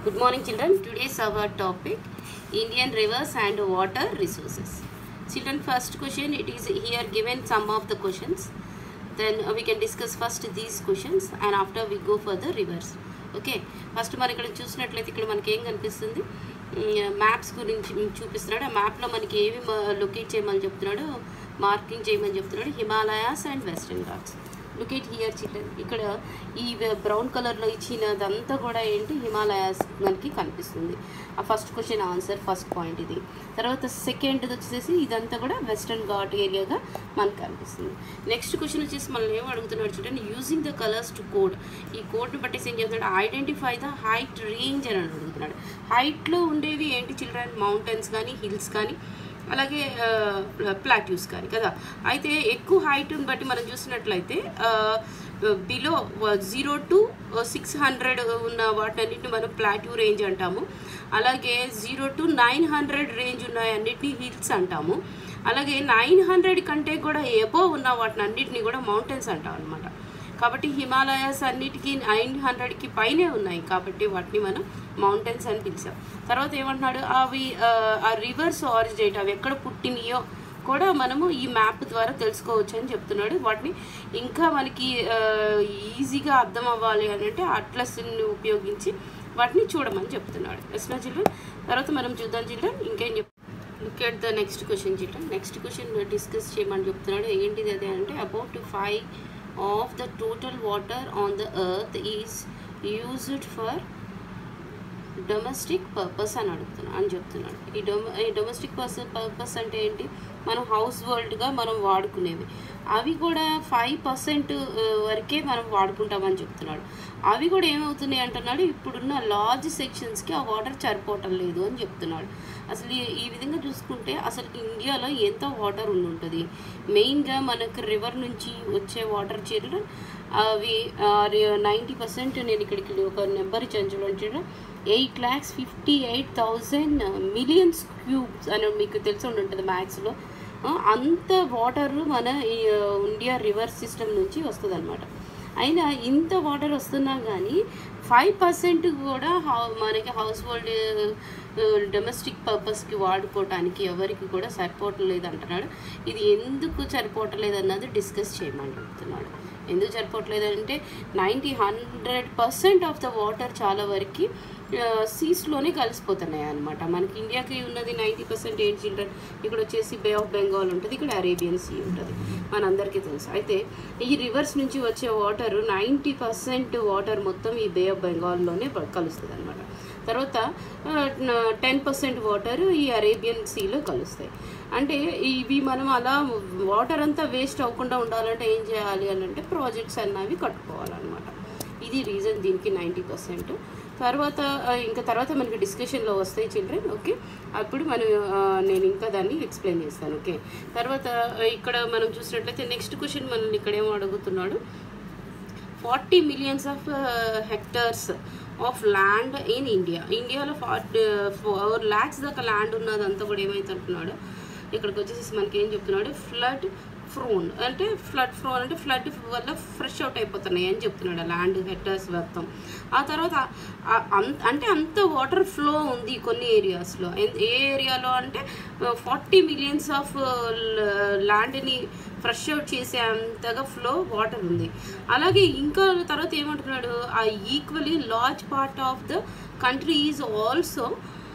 Good morning, children. Today's our topic Indian rivers and water resources. Children, first question it is here given some of the questions. Then uh, we can discuss first these questions and after we go for the rivers. Okay first మరి ఇక్కడ చూసినట్లయితే ఇక్కడ మనకి ఏం కనిపిస్తుంది maps గురించి చూపిస్తున్నాడు ఆ మ్యాప్లో మనకి ఏవి లొకేట్ చేయమని చెప్తున్నాడు మార్కింగ్ చేయమని చెప్తున్నాడు Himalayas and Western Ghats locate here children ఇక్కడ ఈ బ్రౌన్ కలర్లో ఇచ్చినదంతా కూడా ఏంటి హిమాలయాస్ మనకి కనిపిస్తుంది ఆ first question answer first point ఇది తర్వాత సెకండ్ వచ్చేసి ఇదంతా కూడా వెస్టర్న్ ఘాట్ ఏరియాగా మనకు కనిపిస్తుంది నెక్స్ట్ క్వశ్చన్ వచ్చేసి మనల్ని ఏం అడుగుతున్నాడు చూడండి using the colours to code ఈ కోడ్ని బట్టేసి ఏం చేస్తున్నాడు ఐడెంటిఫై ద హైట్ రేంజ్ అని అడుగుతున్నాడు హైట్లో ఉండేవి ఏంటి చిల్డ్రన్ మౌంటైన్స్ కానీ హిల్స్ కానీ అలాగే ప్లాట్యూస్ కానీ కదా అయితే ఎక్కువ హైట్ని బట్టి మనం చూసినట్లయితే below zero to six hundred ఉన్న వాటన్నిటిని మనం ప్లాట్యూ రేంజ్ అంటాము అలాగే zero to nine hundred range ఉన్న అన్నిటిని హిల్స్ అంటాము అలాగే నైన్ హండ్రెడ్ కంటే కూడా ఎబో ఉన్న వాటిని అన్నిటిని కూడా మౌంటైన్స్ అంటాం అనమాట కాబట్టి హిమాలయాస్ అన్నిటికీ నైన్ హండ్రెడ్కి పైనే ఉన్నాయి కాబట్టి వాటిని మనం మౌంటైన్స్ అని పిలిచాం తర్వాత ఏమంటున్నాడు అవి ఆ రివర్స్ ఆరిజినేట్ అవి ఎక్కడ పుట్టినాయో కూడా మనము ఈ మ్యాప్ ద్వారా తెలుసుకోవచ్చు అని చెప్తున్నాడు వాటిని ఇంకా మనకి ఈజీగా అర్థం అవ్వాలి అని అంటే అట్లస్ని ఉపయోగించి వాటిని చూడమని చెప్తున్నాడు ఎస్నా చిల్డ్రన్ తర్వాత మనం చూద్దాం చిల్డ్రన్ ఇంకేం చెప్ look at the next question children next question discuss చేయమని చెప్తున్నాడు ఏంటిది అదే అంటే about five of the total water on the earth is used for domestic purpose అని అడుగుతున్నాను అని చెప్తున్నాడు ఈ డొమ ఈ డొమెస్టిక్ పర్స్ పర్పస్ అంటే ఏంటి మనం హౌస్ హోల్డ్గా మనం వాడుకునేవి అవి కూడా ఫైవ్ పర్సెంట్ వరకే మనం వాడుకుంటామని చెప్తున్నాడు అవి కూడా ఏమవుతున్నాయి అంటున్నాడు ఇప్పుడున్న లార్జ్ సెక్షన్స్కి ఆ వాటర్ సరిపోవటం లేదు అని చెప్తున్నాడు అసలు ఈ విధంగా చూసుకుంటే అసలు ఇండియాలో ఎంత వాటర్ ఉండి ఉంటుంది మెయిన్గా మనకు రివర్ నుంచి వచ్చే వాటర్ చిల్డ్రన్ అవి నైంటీ పర్సెంట్ నేను ఇక్కడికి ఒక నెంబర్ ఇచ్చాను చూడండి చూడండి eight lakhs fifty eight thousand millions cubes అని మీకు తెలిసి ఉంటుంది మ్యాథ్స్లో అంత వాటర్ మన ఇండియా రివర్ సిస్టమ్ నుంచి వస్తుంది అనమాట అయినా ఇంత వాటర్ వస్తున్నా కానీ ఫైవ్ పర్సెంట్ కూడా మనకి హౌస్ హోల్డ్ డొమెస్టిక్ పర్పస్కి వాడుకోవటానికి ఎవరికి కూడా సరిపోవట్లేదు అంటున్నాడు ఇది ఎందుకు సరిపోవట్లేదు అన్నది డిస్కస్ చేయమని చెప్తున్నాడు ఎందుకు సరిపోవట్లేదు అంటే ninety hundred percent of the water చాలా వరకు సీస్లోనే కలిసిపోతున్నాయి అనమాట మనకి ఇండియాకి ఉన్నది నైంటీ పర్సెంట్ ఏంటి చిల్డ్రన్ ఇక్కడ వచ్చేసి బే ఆఫ్ బెంగాల్ ఉంటుంది ఇక్కడ అరేబియన్ సీ ఉంటుంది మనందరికీ తెలుసు అయితే ఈ రివర్స్ నుంచి వచ్చే వాటర్ నైంటీ పర్సెంట్ వాటర్ మొత్తం ఈ బే ఆఫ్ బెంగాల్లోనే కలుస్తుంది అనమాట తర్వాత టెన్ పర్సెంట్ వాటర్ ఈ అరేబియన్ సీలో కలుస్తాయి అంటే ఇవి మనం అలా వాటర్ అంతా వేస్ట్ అవ్వకుండా ఉండాలంటే ఏం చేయాలి అని అంటే ప్రాజెక్ట్స్ అన్నవి కట్టుకోవాలన్నమాట ఇది రీజన్ దీనికి నైంటీ పర్సెంట్ తర్వాత ఇంకా తర్వాత మనకి డిస్కషన్లో వస్తాయి చిల్డ్రన్ ఓకే అప్పుడు మనం నేను ఇంకా దాన్ని ఎక్స్ప్లెయిన్ చేస్తాను ఓకే తర్వాత ఇక్కడ మనం చూసినట్లయితే నెక్స్ట్ క్వశ్చన్ మనల్ని ఇక్కడ ఏమో అడుగుతున్నాడు forty millions of hectares of land in India ఇండియాలో ఫార్టీ ఫోర్ ల్యాక్స్ దాకా ల్యాండ్ ఉన్నదంతా కూడా ఏమైతే అంటున్నాడు ఇక్కడికి వచ్చేసి మనకి ఏం చెప్తున్నాడు ఫ్లడ్ ఫ్రోన్ అంటే ఫ్లడ్ ఫ్రోన్ అంటే ఫ్లడ్ వల్ల ఫ్రెష్ అవుట్ అయిపోతున్నాయి అని చెప్తున్నాడు ల్యాండ్ హెక్టర్స్ మొత్తం ఆ తర్వాత అంటే అంత వాటర్ ఫ్లో ఉంది కొన్ని ఏరియాస్లో ఏ ఏరియాలో అంటే ఫార్టీ మిలియన్స్ ఆఫ్ ల్యాండ్ని ఫ్రెష్ అవుట్ చేసే అంతగా ఫ్లో వాటర్ ఉంది అలాగే ఇంకా తర్వాత ఏమంటున్నాడు ఆ equally large part of the country is also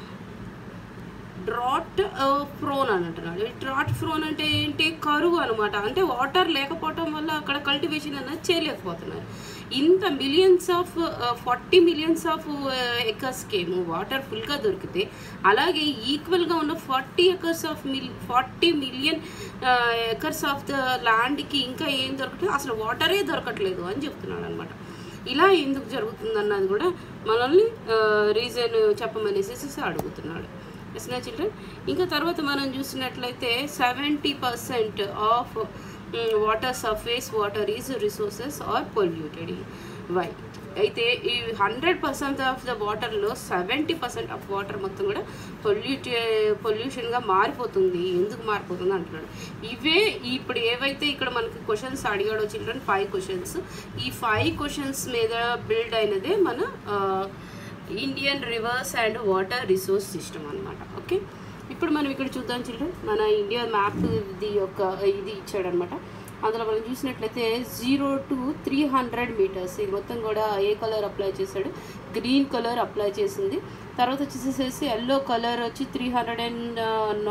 drought prone అని అంటున్నాడు డ్రాట్ ఫ్రోన్ అంటే ఏంటి కరువు అనమాట అంటే వాటర్ లేకపోవటం వల్ల అక్కడ కల్టివేషన్ అనేది చేయలేకపోతున్నారు ఇంత millions of forty millions of ఎకర్స్కేమో వాటర్ ఫుల్గా దొరికితే అలాగే ఈక్వల్గా ఉన్న forty acres of mil forty million acres of the ల్యాండ్కి ఇంకా ఏం దొరకట్లేదు అసలు వాటరే దొరకట్లేదు అని చెప్తున్నాడు అనమాట ఇలా ఎందుకు జరుగుతుంది అన్నది కూడా మనల్ని రీజన్ చెప్పమనేసి అడుగుతున్నాడు ఎస్నా చిల్డ్రన్ ఇంకా తర్వాత మనం చూసినట్లయితే seventy percent of water surface water is resources are polluted why అయితే ఈ హండ్రెడ్ పర్సెంట్ ఆఫ్ ద వాటర్లో సెవెంటీ పర్సెంట్ ఆఫ్ వాటర్ మొత్తం కూడా పొల్యూట్ పొల్యూషన్గా మారిపోతుంది ఎందుకు మారిపోతుంది అంటున్నాడు ఇవే ఇప్పుడు ఏవైతే ఇక్కడ మనకి క్వశ్చన్స్ అడిగాడో చిల్డ్రన్ ఫైవ్ క్వశ్చన్స్ ఈ ఫైవ్ క్వశ్చన్స్ మీద బిల్డ్ అయినదే మన Indian rivers and water resource system అనమాట ఓకే ఇప్పుడు మనం ఇక్కడ చూద్దాం చిల్డ్రన్ మన ఇండియా మ్యాప్ ఇది యొక్క ఇది ఇచ్చాడనమాట అందులో మనం చూసినట్లయితే zero to three hundred metres ఇది మొత్తం కూడా ఏ కలర్ అప్లై చేశాడు గ్రీన్ కలర్ అప్లై చేసింది తర్వాత వచ్చేసేసి ఎల్లో కలర్ వచ్చి three hundred and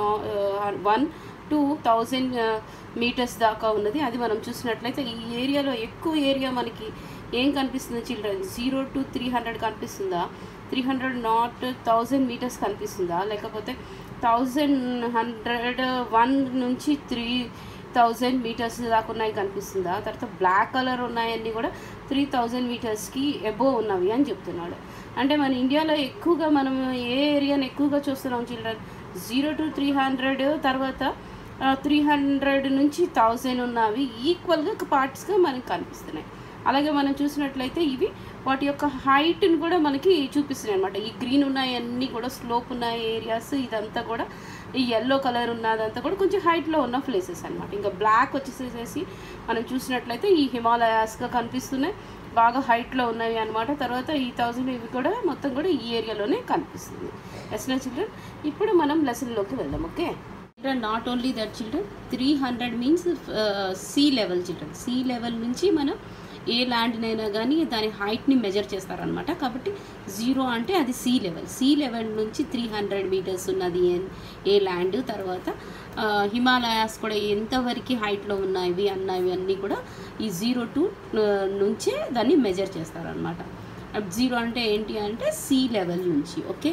one to thousand metres దాకా ఉన్నది అది మనం చూసినట్లయితే ఈ ఏరియాలో ఎక్కువ ఏరియా మనకి ఏం కనిపిస్తుంది children zero to three hundred కనిపిస్తుందా three hundred not thousand metres కనిపిస్తుందా లేకపోతే థౌజండ్ హండ్రెడ్ వన్ నుంచి త్రీ థౌజండ్ మీటర్స్ దాకా ఉన్నాయి కనిపిస్తుందా తర్వాత బ్లాక్ కలర్ ఉన్నాయన్నీ కూడా త్రీ థౌజండ్ మీటర్స్కి ఎబో ఉన్నవి అని చెప్తున్నాడు అంటే మన ఇండియాలో ఎక్కువగా మనం ఏ ఏరియాని ఎక్కువగా చూస్తున్నాం children zero to three hundred తర్వాత త్రీ హండ్రెడ్ నుంచి థౌజండ్ ఉన్నవి ఈక్వల్గా పార్ట్స్గా మనకు కనిపిస్తున్నాయి అలాగే మనం చూసినట్లయితే ఇవి వాటి యొక్క హైట్ని కూడా మనకి చూపిస్తున్నాయి అనమాట ఈ గ్రీన్ ఉన్నాయన్నీ కూడా స్లోప్ ఉన్న ఏరియాస్ ఇదంతా కూడా ఈ ఎల్లో కలర్ ఉన్నదంతా కూడా కొంచెం హైట్లో ఉన్న ప్లేసెస్ అనమాట ఇంకా బ్లాక్ వచ్చేసేసి మనం చూసినట్లయితే ఈ హిమాలయాస్గా కనిపిస్తున్నాయి బాగా హైట్లో ఉన్నవి అనమాట తర్వాత ఈ థౌజండ్ ఇవి కూడా మొత్తం కూడా ఈ ఏరియాలోనే కనిపిస్తుంది ఎస్ నా చిల్డ్రన్ ఇప్పుడు మనం లెసన్లోకి వెళ్దాం okay children not only that children three hundred means sea level children sea level నుంచి మనం ఏ ల్యాండ్నైనా కానీ దాని హైట్ని మెజర్ చేస్తారనమాట కాబట్టి జీరో అంటే అది సీ లెవెల్ సీ లెవెల్ నుంచి త్రీ హండ్రెడ్ మీటర్స్ ఉన్నది ఏ- ఏ ల్యాండ్ తర్వాత ఆ, హిమాలయాస్ కూడా ఎంతవరకు హైట్లో ఉన్నవి అన్నవి అన్నీ కూడా ఈ జీరో టు నుంచే దాన్ని మెజర్ చేస్తారనమాట జీరో అంటే ఏంటి అంటే సీ లెవెల్ నుంచి okay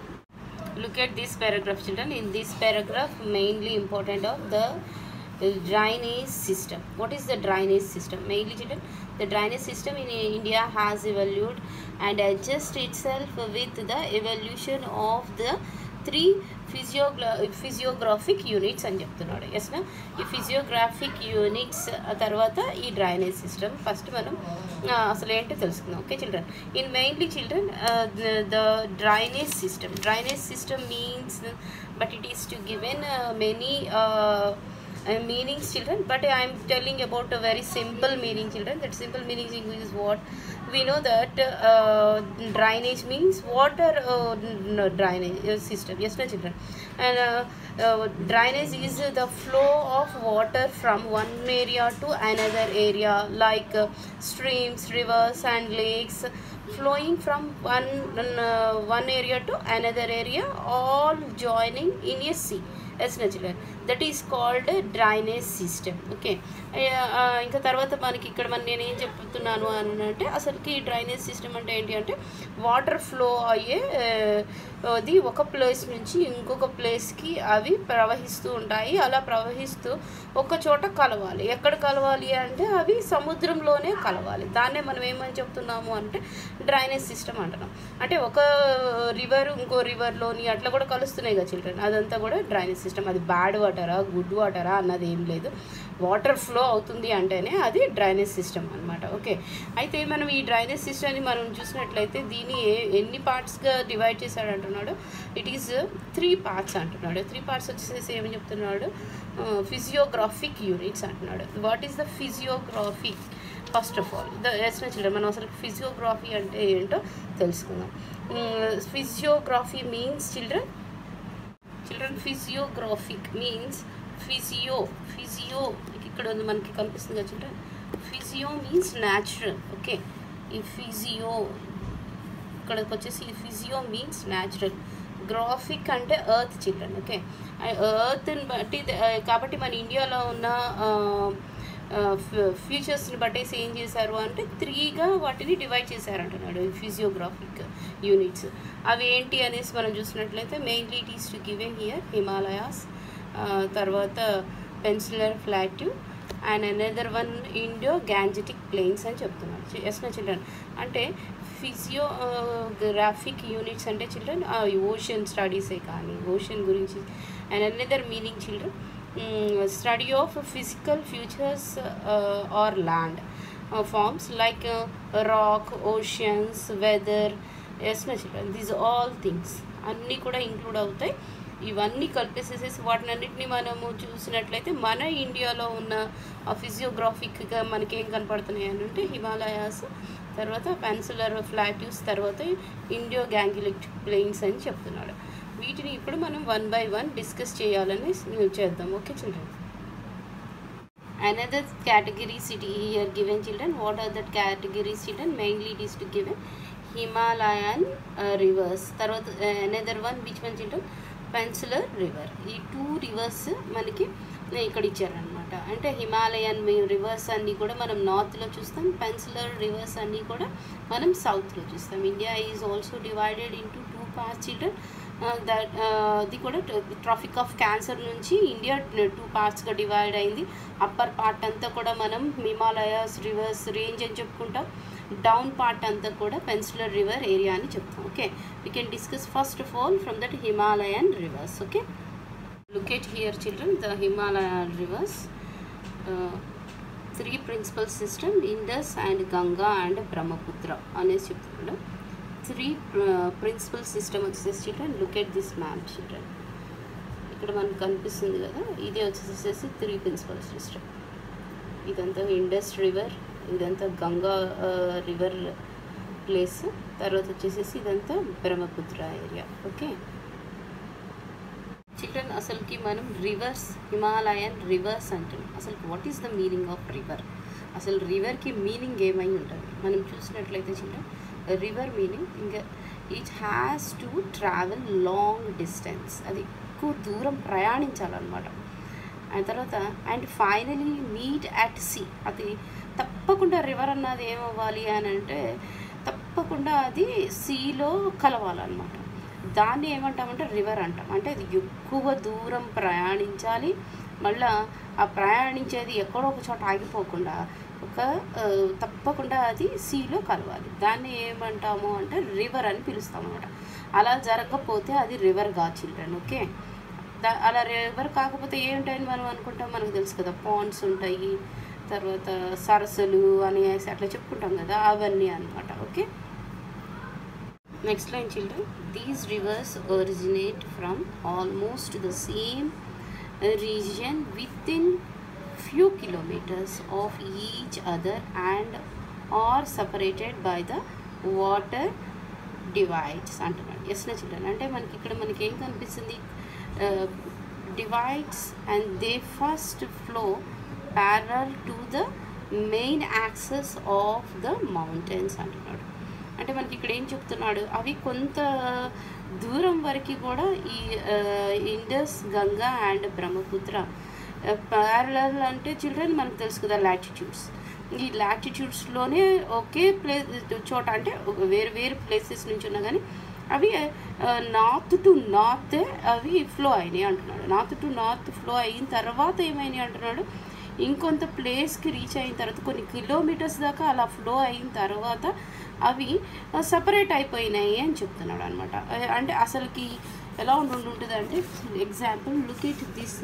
look at this paragraph children in this paragraph mainly important of the uh, drainage system what is the drainage system mainly children the drainage system in india has evolved and adjust itself with the evolution of the three physiogra physiographic units అని చెప్తున్నాడు yes నా ఈ physiographic units తర్వాత ఈ drainage system first మనం ఆ, అసలు ఏంటో తెలుసుకుందాం okay children in mainly children the drainage system drainage system means but it is to given many meanings children but i am telling about a very simple meaning children that simple meaning is what we know that uh, drainage means water uh, no, drainage uh, system yes no children and uh, uh, drainage is the flow of water from one area to another area like uh, streams rivers and lakes flowing from one uh, one area to another area all joining in a sea yes children that is called drainage system okay ఇంకా తర్వాత మనకి ఇక్కడ మన నేను ఏం చెప్తున్నాను అని అంటే అసలుకి డ్రైనేజ్ సిస్టమ్ అంటే ఏంటి అంటే వాటర్ ఫ్లో అయ్యే ఆ, అది ఒక ప్లేస్ నుంచి ఇంకొక ప్లేస్కి అవి ప్రవహిస్తూ ఉంటాయి అలా ప్రవహిస్తూ ఒక చోట కలవాలి ఎక్కడ కలవాలి అంటే అవి సముద్రంలోనే కలవాలి దాన్నే మనం ఏమని చెప్తున్నాము అంటే డ్రైనేజ్ సిస్టమ్ అంటున్నాం అంటే ఒక రివర్ ఇంకో రివర్లోని అట్లా కూడా కలుస్తున్నాయి కదా చిల్డ్రన్ అదంతా కూడా డ్రైనేజ్ సిస్టమ్ అది బ్యాడ్ వాటరా గుడ్ వాటరా అన్నది ఏం లేదు వాటర్ ఫ్లో అవుతుంది అంటేనే అది డ్రైనేజ్ సిస్టమ్ అనమాట ఓకే అయితే మనం ఈ డ్రైనేజ్ సిస్టమ్ని మనం చూసినట్లయితే దీన్ని ఏ- ఎన్ని పార్ట్స్గా డివైడ్ చేశాడు అంటున్నాడు ఇట్ ఈస్ త్రీ పార్ట్స్ అంటున్నాడు త్రీ పార్ట్స్ వచ్చేసి ఏమని చెప్తున్నాడు ఫిజియోగ్రాఫిక్ యూనిట్స్ అంటున్నాడు what is the physiography first of all the yes children మనం అసలు ఫిజియోగ్రఫీ అంటే ఏంటో తెలుసుకుందాం physiography means children children physiographic means physio physio ఇక్కడ ఉంది మనకి కనిపిస్తుంది కదా children physio means natural okay ఈ ఫిజియో ఇక్కడికి వచ్చేసి ఫిజియో మీన్స్ న్యాచురల్ గ్రాఫిక్ అంటే ఎర్త్ చిల్డ్రన్ ఓకే ఎర్త్ని బట్టి ఆ, కాబట్టి మన ఇండియాలో ఉన్న ఫ్యూచర్స్ని బట్టేసి ఏం చేశారు అంటే త్రీగా వాటిని డివైడ్ చేశారు అంటున్నాడు ఈ ఫిజియోగ్రాఫిక్ యూనిట్స్ అవి ఏంటి అనేసి మనం చూసినట్లయితే mainly it is to given here Himalayas తర్వాత peninsular plateau and another one Indo Gangetic plains అని చెప్తున్నాడు ఎస్ నా చిల్డ్రన్ అంటే ఫిజియోగ్రాఫిక్ యూనిట్స్ అంటే చిల్డ్రన్ ఓషన్ స్టడీసే కానీ ఓషన్ గురించి and another meaning children study of physical futures or land forms like rock oceans weather yes నా children these all things అన్నీ కూడా ఇంక్లూడ్ అవుతాయి ఇవన్నీ కలిపేసేసేసి వాటిని అన్నిటిని మనము చూసినట్లయితే మన ఇండియాలో ఉన్న ఫిజియోగ్రాఫిక్గా మనకి ఏం కనపడుతున్నాయి అని అంటే హిమాలయాస్ తర్వాత పెన్సిలర్ ఫ్లాట్యూస్ తర్వాత ఇండియో గ్యాంగులిక్ ప్లెయిన్స్ అని చెప్తున్నాడు వీటిని ఇప్పుడు మనం వన్ బై వన్ డిస్కస్ చేయాలని చేద్దాం okay children another category city here given children what are that categories children mainly it is to given himalayan uh, rivers తర్వాత uh, another one which one children peninsular river ఈ two rivers మనకి ఇక్కడ ఇచ్చారనమాట అంటే Himalayan reverse అన్నీ కూడా మనం నార్త్లో చూస్తాం పెన్సిలర్ రివర్స్ అన్నీ కూడా మనం సౌత్లో చూస్తాం India is also divided into two parts children that అది కూడా ట్రాఫిక్ ఆఫ్ క్యాన్సర్ నుంచి ఇండియా టూ పార్ట్స్గా డివైడ్ అయింది అప్పర్ పార్ట్ అంతా కూడా మనం హిమాలయాస్ రివర్స్ రేంజ్ అని చెప్పుకుంటాం డౌన్ పార్ట్ అంతా కూడా పెన్సిలర్ రివర్ ఏరియా అని చెప్తాం okay we can discuss first of all from that Himalayan rivers okay look at here children the Himalayan rivers three principal system Indus and Ganga and Brahmaputra అనేసి చెప్తున్నాడు త్రీ ప్రిన్సిపల్ సిస్టమ్ వచ్చేసి children look at this map children ఇక్కడ మనకు కనిపిస్తుంది కదా ఇది వచ్చేసేసి three principal system ఇదంతా ఇండస్ రివర్ ఇదంతా గంగా రివర్ ప్లేస్ తర్వాత వచ్చేసేసి ఇదంతా బ్రహ్మపుత్ర ఏరియా ఓకే చిల్డ్రన్ అసలుకి మనం రివర్స్ హిమాలయన్ రివర్స్ అంటున్నాం అసలు what is the meaning of river అసలు రివర్కి మీనింగ్ ఏమై ఉంటుంది మనం చూసినట్లయితే చిల్డ్రన్ రివర్ మీనింగ్ ఇంకా it has to travel long distance అది ఎక్కువ దూరం ప్రయాణించాలన్నమాట ఆ తర్వాత and finally meet at sea అది తప్పకుండా రివర్ అన్నది ఏమవ్వాలి అని అంటే తప్పకుండా అది సీలో కలవాలన్నమాట దాన్ని ఏమంటామంటే రివర్ అంటాం అంటే అది ఎక్కువ దూరం ప్రయాణించాలి మళ్ళా ఆ ప్రయాణించేది ఎక్కడో ఒక చోట ఆగిపోకుండా ఒక ఆ, తప్పకుండా అది సీలో కలవాలి దాన్ని ఏమంటాము అంటే రివర్ అని పిలుస్తాం అనమాట అలా జరగకపోతే అది రివర్ గా చిల్డ్రన్ ఓకే దా అలా రివర్ కాకపోతే ఏంటని మనం అనుకుంటాం మనకు తెలుసు కదా పాండ్స్ ఉంటాయి తర్వాత సరస్సులు అనేసి అట్లా చెప్పుకుంటాం కదా అవన్నీ అనమాట okay next line children these rivers originate from almost the same region with in few kilometers of each other and are separated by the water divides అంటున్నాడు ఎస్ నా చిల్డ్రన్ అంటే మనకి ఇక్కడ మనకి ఏం కనిపిస్తుంది divides and they first flow parallel to the main axes of the mountains అంటున్నాడు అంటే మనకి ఇక్కడ ఏం చెప్తున్నాడు అవి కొంత దూరం వరకు కూడా ఈ ఇండస్ గంగా అండ్ బ్రహ్మపుత్ర ప్యారలల్ అంటే చిల్డ్రన్ మనకు తెలుసు కదా లాటిట్యూడ్స్ ఈ లాటిట్యూడ్స్లోనే ఒకే ప్లేస్ చోట అంటే ఒక వేరు వేరు ప్లేసెస్ నుంచి ఉన్నా కానీ అవి నార్త్ టు నార్త్ అవి ఫ్లో అయినాయి అంటున్నాడు నార్త్ టు నార్త్ ఫ్లో అయిన తర్వాత ఏమైనాయి అంటున్నాడు ఇంకొంత ప్లేస్కి రీచ్ అయిన తర్వాత కొన్ని కిలోమీటర్స్ దాకా అలా ఫ్లో అయిన తర్వాత అవి సపరేట్ అయిపోయినాయి అని చెప్తున్నాడు అనమాట అంటే అసలుకి ఎలా ఉండి ఉంటుంది అంటే example look it this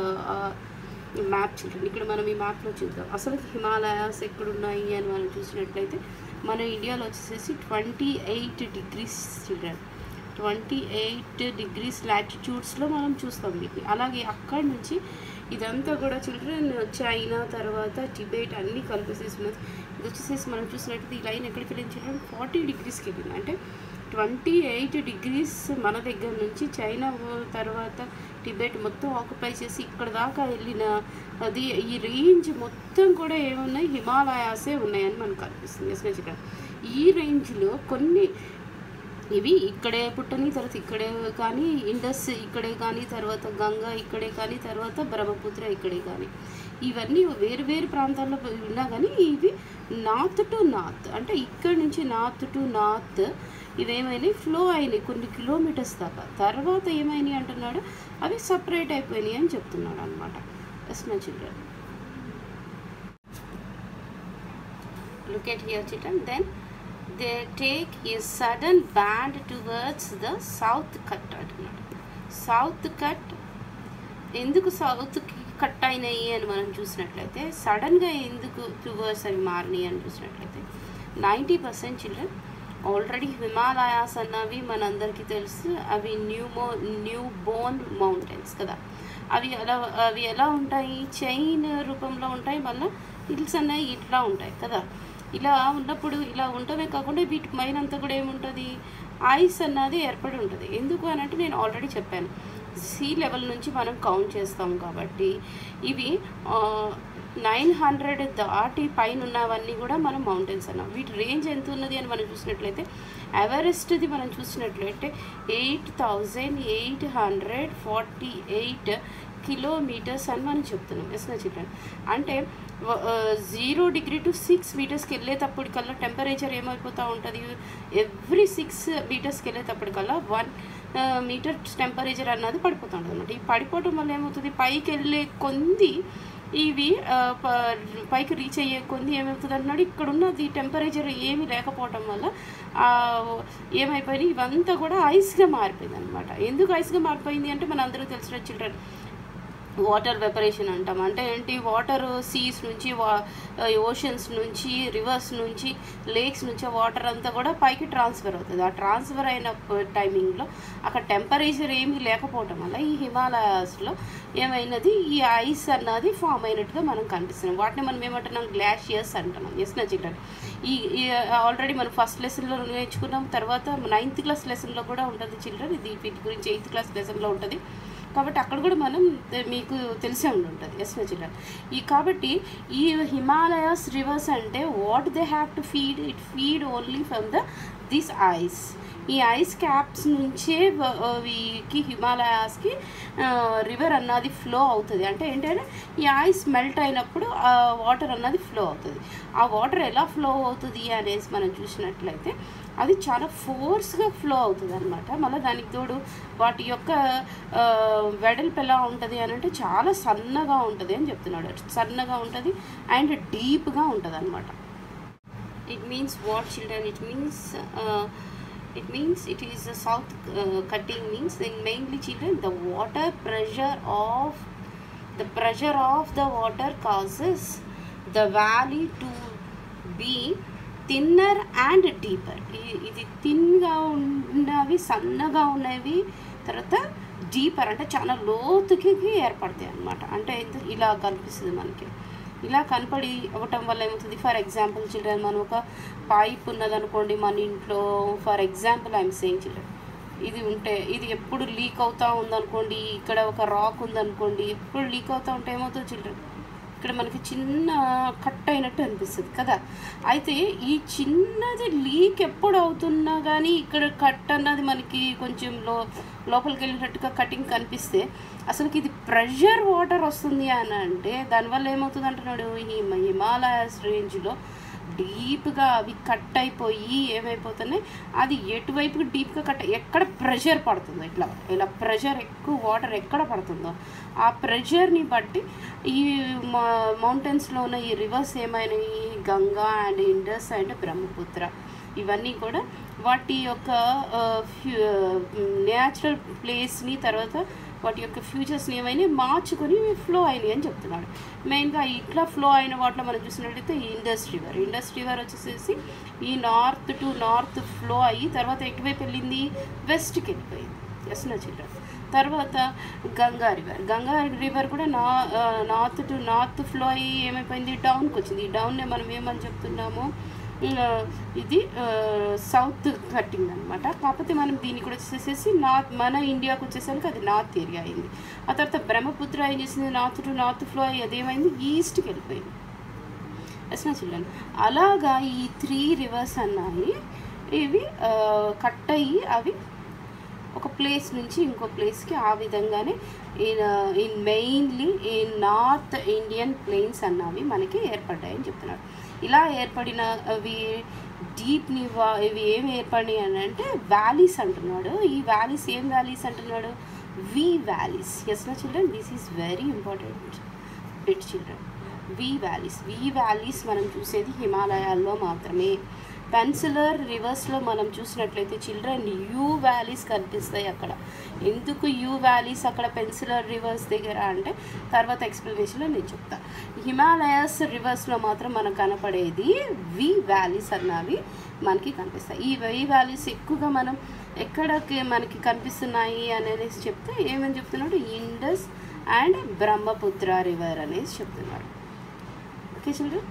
map children ఇక్కడ మనం ఈ మ్యాప్లో చూద్దాం అసలు హిమాలయాస్ ఎక్కడున్నాయి అని మనం చూసినట్లయితే మన ఇండియాలో వచ్చేసేసి twenty eight degrees children twenty eight degrees లాటిట్యూడ్స్లో మనం చూస్తాం వీటిని అలాగే అక్కడి నుంచి ఇదంతా కూడా చిల్డ్రన్ చైనా తర్వాత టిబేట్ అన్నీ కలిపేసేసి ఉన్నది ఇది వచ్చేసేసి మనం చూసినట్టు ఈ లైన్ ఎక్కడికి వెళ్ళింది చిల్డ్రన్ ఫార్టీ డిగ్రీస్కి వెళ్ళింది అంటే ట్వంటీ ఎయిట్ డిగ్రీస్ మన దగ్గర నుంచి చైనా తర్వాత టిబెట్ మొత్తం ఆక్యుపై చేసి ఇక్కడ దాకా వెళ్ళిన అది ఈ రేంజ్ మొత్తం కూడా ఏమున్నాయి హిమాలయాసే ఉన్నాయని మనకు కనిపిస్తుంది ఎస్పెషల్గా ఈ రేంజ్లో కొన్ని ఇవి ఇక్కడే పుట్టని తర్వాత ఇక్కడే కానీ ఇండస్ ఇక్కడే కానీ తర్వాత గంగా ఇక్కడే కానీ తర్వాత బ్రహ్మపుత్ర ఇక్కడే కానీ ఇవన్నీ వేరు వేరు ప్రాంతాల్లో ఉన్నా కానీ ఇవి నార్త్ టు నార్త్ అంటే ఇక్కడ నుంచి నార్త్ టు నార్త్ ఇవేమైనాయి ఫ్లో అయినాయి కొన్ని కిలోమీటర్స్ దాకా తర్వాత ఏమైనాయి అంటున్నాడు అవి సపరేట్ అయిపోయినాయి అని చెప్తున్నాడు అనమాట yes my children look at here children then they take a sudden band towards the south cut అంటున్నాడు సౌత్ కట్ ఎందుకు సౌత్కి కట్ అయినాయి అని మనం చూసినట్లయితే సడన్గా ఎందుకు టువర్డ్స్ అవి మారినాయి అని చూసినట్లయితే ninety percent children already Himalayas అన్నవి మనందరికీ తెలుసు అవి న్యూ మో న్యూ బోర్న్ మౌంటైన్స్ కదా అవి ఎలా అవి ఎలా ఉంటాయి చైన్ రూపంలో ఉంటాయి మళ్ళీ హిల్స్ అన్నవి ఇట్లా ఉంటాయి కదా ఇలా ఉన్నప్పుడు ఇలా ఉండటమే కాకుండా వీటి పైన అంతా కూడా ఏముంటుంది ఐస్ అన్నది ఏర్పడి ఉంటుంది ఎందుకు అని అంటే నేను ఆల్రెడీ చెప్పాను సీ లెవెల్ నుంచి మనం కౌంట్ చేస్తాం కాబట్టి ఇవి నైన్ హండ్రెడ్ దాటి పైన ఉన్నవన్నీ కూడా మనం మౌంటైన్స్ అన్నాం వీటి రేంజ్ ఎంత ఉన్నది అని మనం చూసినట్లయితే ఎవరెస్ట్ది మనం చూసినట్లయితే eight thousand eight hundred forty eight kilometres అని మనం చెప్తున్నాం ఎస్ నా చెప్పాను అంటే జీరో డిగ్రీ టు సిక్స్ మీటర్స్కి వెళ్ళేటప్పటికల్లా టెంపరేచర్ ఏమైపోతూ ఉంటుంది ఎవ్రీ సిక్స్ మీటర్స్కి వెళ్ళేటప్పటికల్లా వన్ మీటర్ టెంపరేచర్ అన్నది పడిపోతూ ఉంటుంది అనమాట ఈ పడిపోవడం వల్ల ఏమవుతుంది పైకి వెళ్ళే కొంది ఇవి ఆ, ప- పైకి రీచ్ అయ్యే కొంది ఏమవుతుంది అంటున్నాడు ఇక్కడ ఉన్నది టెంపరేచర్ ఏమీ లేకపోవటం వల్ల ఆ, ఏమైపోయినాయి ఇవంతా కూడా ఐస్గా మారిపోయింది అనమాట ఎందుకు ఐస్గా మారిపోయింది అంటే మన అందరూ తెలిసిన చిల్డ్రన్ వాటర్ వెపరేషన్ అంటాం అంటే ఏంటి వాటర్ సీస్ నుంచి వా ఓషన్స్ నుంచి రివర్స్ నుంచి లేక్స్ నుంచి వాటర్ అంతా కూడా పైకి ట్రాన్స్ఫర్ అవుతుంది ఆ ట్రాన్స్ఫర్ అయిన టైమింగ్లో అక్కడ టెంపరేచర్ ఏమీ లేకపోవటం వల్ల ఈ హిమాలయాస్లో ఏమైనది ఈ ఐస్ అన్నది ఫామ్ అయినట్టుగా మనం కనిపిస్తున్నాం వాటిని మనం ఏమంటున్నాం గ్లాషియర్స్ అంటున్నాం ఎస్ నా చిల్డ్రన్ ఈ ఆల్రెడీ మనం ఫస్ట్ లెసన్లో నేర్చుకున్నాం తర్వాత నైన్త్ క్లాస్ లెసన్లో కూడా ఉంటుంది చిల్డ్రన్ ఇది వీటి గురించి ఎయిత్ క్లాస్ లెసన్లో ఉంటుంది కాబట్టి అక్కడ కూడా మనం తె- మీకు తెలిసే ఉండి ఉంటుంది ఎస్ చిల్డ్రన్ ఈ కాబట్టి ఈ హిమాలయాస్ రివర్స్ అంటే what they have to feed it feed only from the this ice ఈ ఐస్ క్యాప్స్ నుంచే వ- ఆ, వీకి హిమాలయాస్కి రివర్ అన్నది ఫ్లో అవుతుంది అంటే ఏంటంటే ఈ ఐస్ మెల్ట్ అయినప్పుడు ఆ వాటర్ అన్నది ఫ్లో అవుతుంది ఆ వాటర్ ఎలా ఫ్లో అవుతుంది అనేసి మనం చూసినట్లయితే అది చాలా ఫోర్స్గా ఫ్లో అవుతుంది అనమాట మళ్ళీ దానికి తోడు వాటి యొక్క ఆ, వెడల్పు ఎలా ఉంటుంది అని అంటే చాలా సన్నగా ఉంటుంది అని చెప్తున్నాడు సన్నగా ఉంటుంది అండ్ డీప్గా ఉంటుంది అనమాట it means what children it means uh, it means it is a south uh, cutting means then mainly children the water pressure of the pressure of the water causes the valley to be thinner and deeper ఇది థిన్గా ఉన్నవి సన్నగా ఉన్నవి తర్వాత deeper అంటే చాలా లోతుకి ఏర్పడతాయి అన్నమాట అంటే ఇది ఇలా కనిపిస్తుంది మనకి ఇలా కనపడి అవ్వటం వల్ల ఏమవుతుంది ఫర్ ఎగ్జాంపుల్ చిల్డ్రన్ మనం ఒక పైప్ ఉన్నదనుకోండి మన ఇంట్లో for example I'm saying children ఇది ఉంటే ఇది ఎప్పుడు లీక్ అవుతూ ఉందనుకోండి ఇక్కడ ఒక రాక్ ఉందనుకోండి ఎప్పుడు లీక్ అవుతూ ఉంటే ఏమవుతుంది చిల్డ్రన్ ఇక్కడ మనకి చిన్న కట్ అయినట్టు అనిపిస్తుంది కదా అయితే ఈ చిన్నది లీక్ ఎప్పుడు అవుతున్నా కానీ ఇక్కడ కట్ అన్నది మనకి కొంచెం లో లోపలికి వెళ్ళినట్టుగా కటింగ్ కనిపిస్తే అసలుకి ఇది ప్రెషర్ వాటర్ వస్తుంది అని అంటే దానివల్ల ఏమవుతుంది అంటున్నాడు ఈ హిమాలయాస్ రేంజ్లో డీప్గా అవి కట్ అయిపోయి ఏమైపోతున్నాయి అది ఎటువైపు డీప్గా కట్ ఎక్కడ ప్రెషర్ పడుతుందో ఇట్లా ఇలా ప్రెషర్ ఎక్కువ వాటర్ ఎక్కడ పడుతుందో ఆ ప్రెషర్ని బట్టి ఈ మౌంటైన్స్లో ఉన్న ఈ రివర్స్ ఏమైనాయి గంగా అండ్ ఇండస్ అండ్ బ్రహ్మపుత్ర ఇవన్నీ కూడా వాటి యొక్క న్యాచురల్ ప్లేస్ని తర్వాత వాటి యొక్క ఫ్యూచర్స్ని ఏమైనా మార్చుకొని ఫ్లో అయినాయి అని చెప్తున్నాడు మెయిన్గా ఇట్లా ఫ్లో అయిన వాటిలో మనం చూసినట్లయితే ఈ ఇండస్ రివర్ ఇండస్ రివర్ వచ్చేసేసి ఈ నార్త్ టు నార్త్ ఫ్లో అయ్యి తర్వాత ఎటువైపు వెళ్ళింది వెస్ట్కి వెళ్ళిపోయింది ఎస్ నా చిల్డ్రన్ తర్వాత గంగా రివర్ గంగా రివర్ కూడా నా నార్త్ టు నార్త్ ఫ్లో అయ్యి ఏమైపోయింది డౌన్కి వచ్చింది ఈ డౌన్నే మనం ఏమని చెప్తున్నాము ఆ, ఇది సౌత్ కట్టింగ్ అనమాట కాకపోతే మనం దీనికి కూడా వచ్చేసేసి నార్త్ మన ఇండియాకి వచ్చేసరికి అది నార్త్ ఏరియా అయింది ఆ తర్వాత బ్రహ్మపుత్ర ఏం చేసింది నార్త్ టు నార్త్ ఫ్లో అయ్యి అదేమైంది ఈస్ట్కి వెళ్ళిపోయింది ఎస్ నా చిల్డ్రన్ అలాగా ఈ త్రీ రివర్స్ అన్నాయి ఇవి కట్ అయ్యి అవి ఒక ప్లేస్ నుంచి ఇంకో ప్లేస్కి ఆ విధంగానే ఇన్ ఇన్ మెయిన్లీ ఈ నార్త్ ఇండియన్ ప్లెయిన్స్ అన్నవి మనకి ఏర్పడ్డాయని చెప్తున్నాడు ఇలా ఏర్పడిన అవి డీప్ని ఇవి ఏమి ఏర్పడినాయి అని అంటే వ్యాలీస్ అంటున్నాడు ఈ వ్యాలీస్ ఏం వ్యాలీస్ అంటున్నాడు వి వ్యాలీస్ ఎస్ నా children this is very important bit children V valleys V valleys మనం చూసేది హిమాలయాల్లో మాత్రమే పెన్సిలర్ రివర్స్లో మనం చూసినట్లయితే చిల్డ్రన్ యూ వ్యాలీస్ కనిపిస్తాయి అక్కడ ఎందుకు యూ వ్యాలీస్ అక్కడ పెన్సిలర్ రివర్స్ దగ్గర అంటే తర్వాత ఎక్స్ప్లెనేషన్లో నేను చెప్తా హిమాలయస్ రివర్స్లో మాత్రం మనకు కనపడేది వి వ్యాలీస్ అన్నవి మనకి కనిపిస్తాయి ఈ వి వ్యాలీస్ ఎక్కువగా మనం ఎక్కడకి మనకి కనిపిస్తున్నాయి అనేసి చెప్తే ఏమని చెప్తున్నాడు ఇండస్ అండ్ బ్రహ్మపుత్ర రివర్ అనేసి చెప్తున్నాడు okay children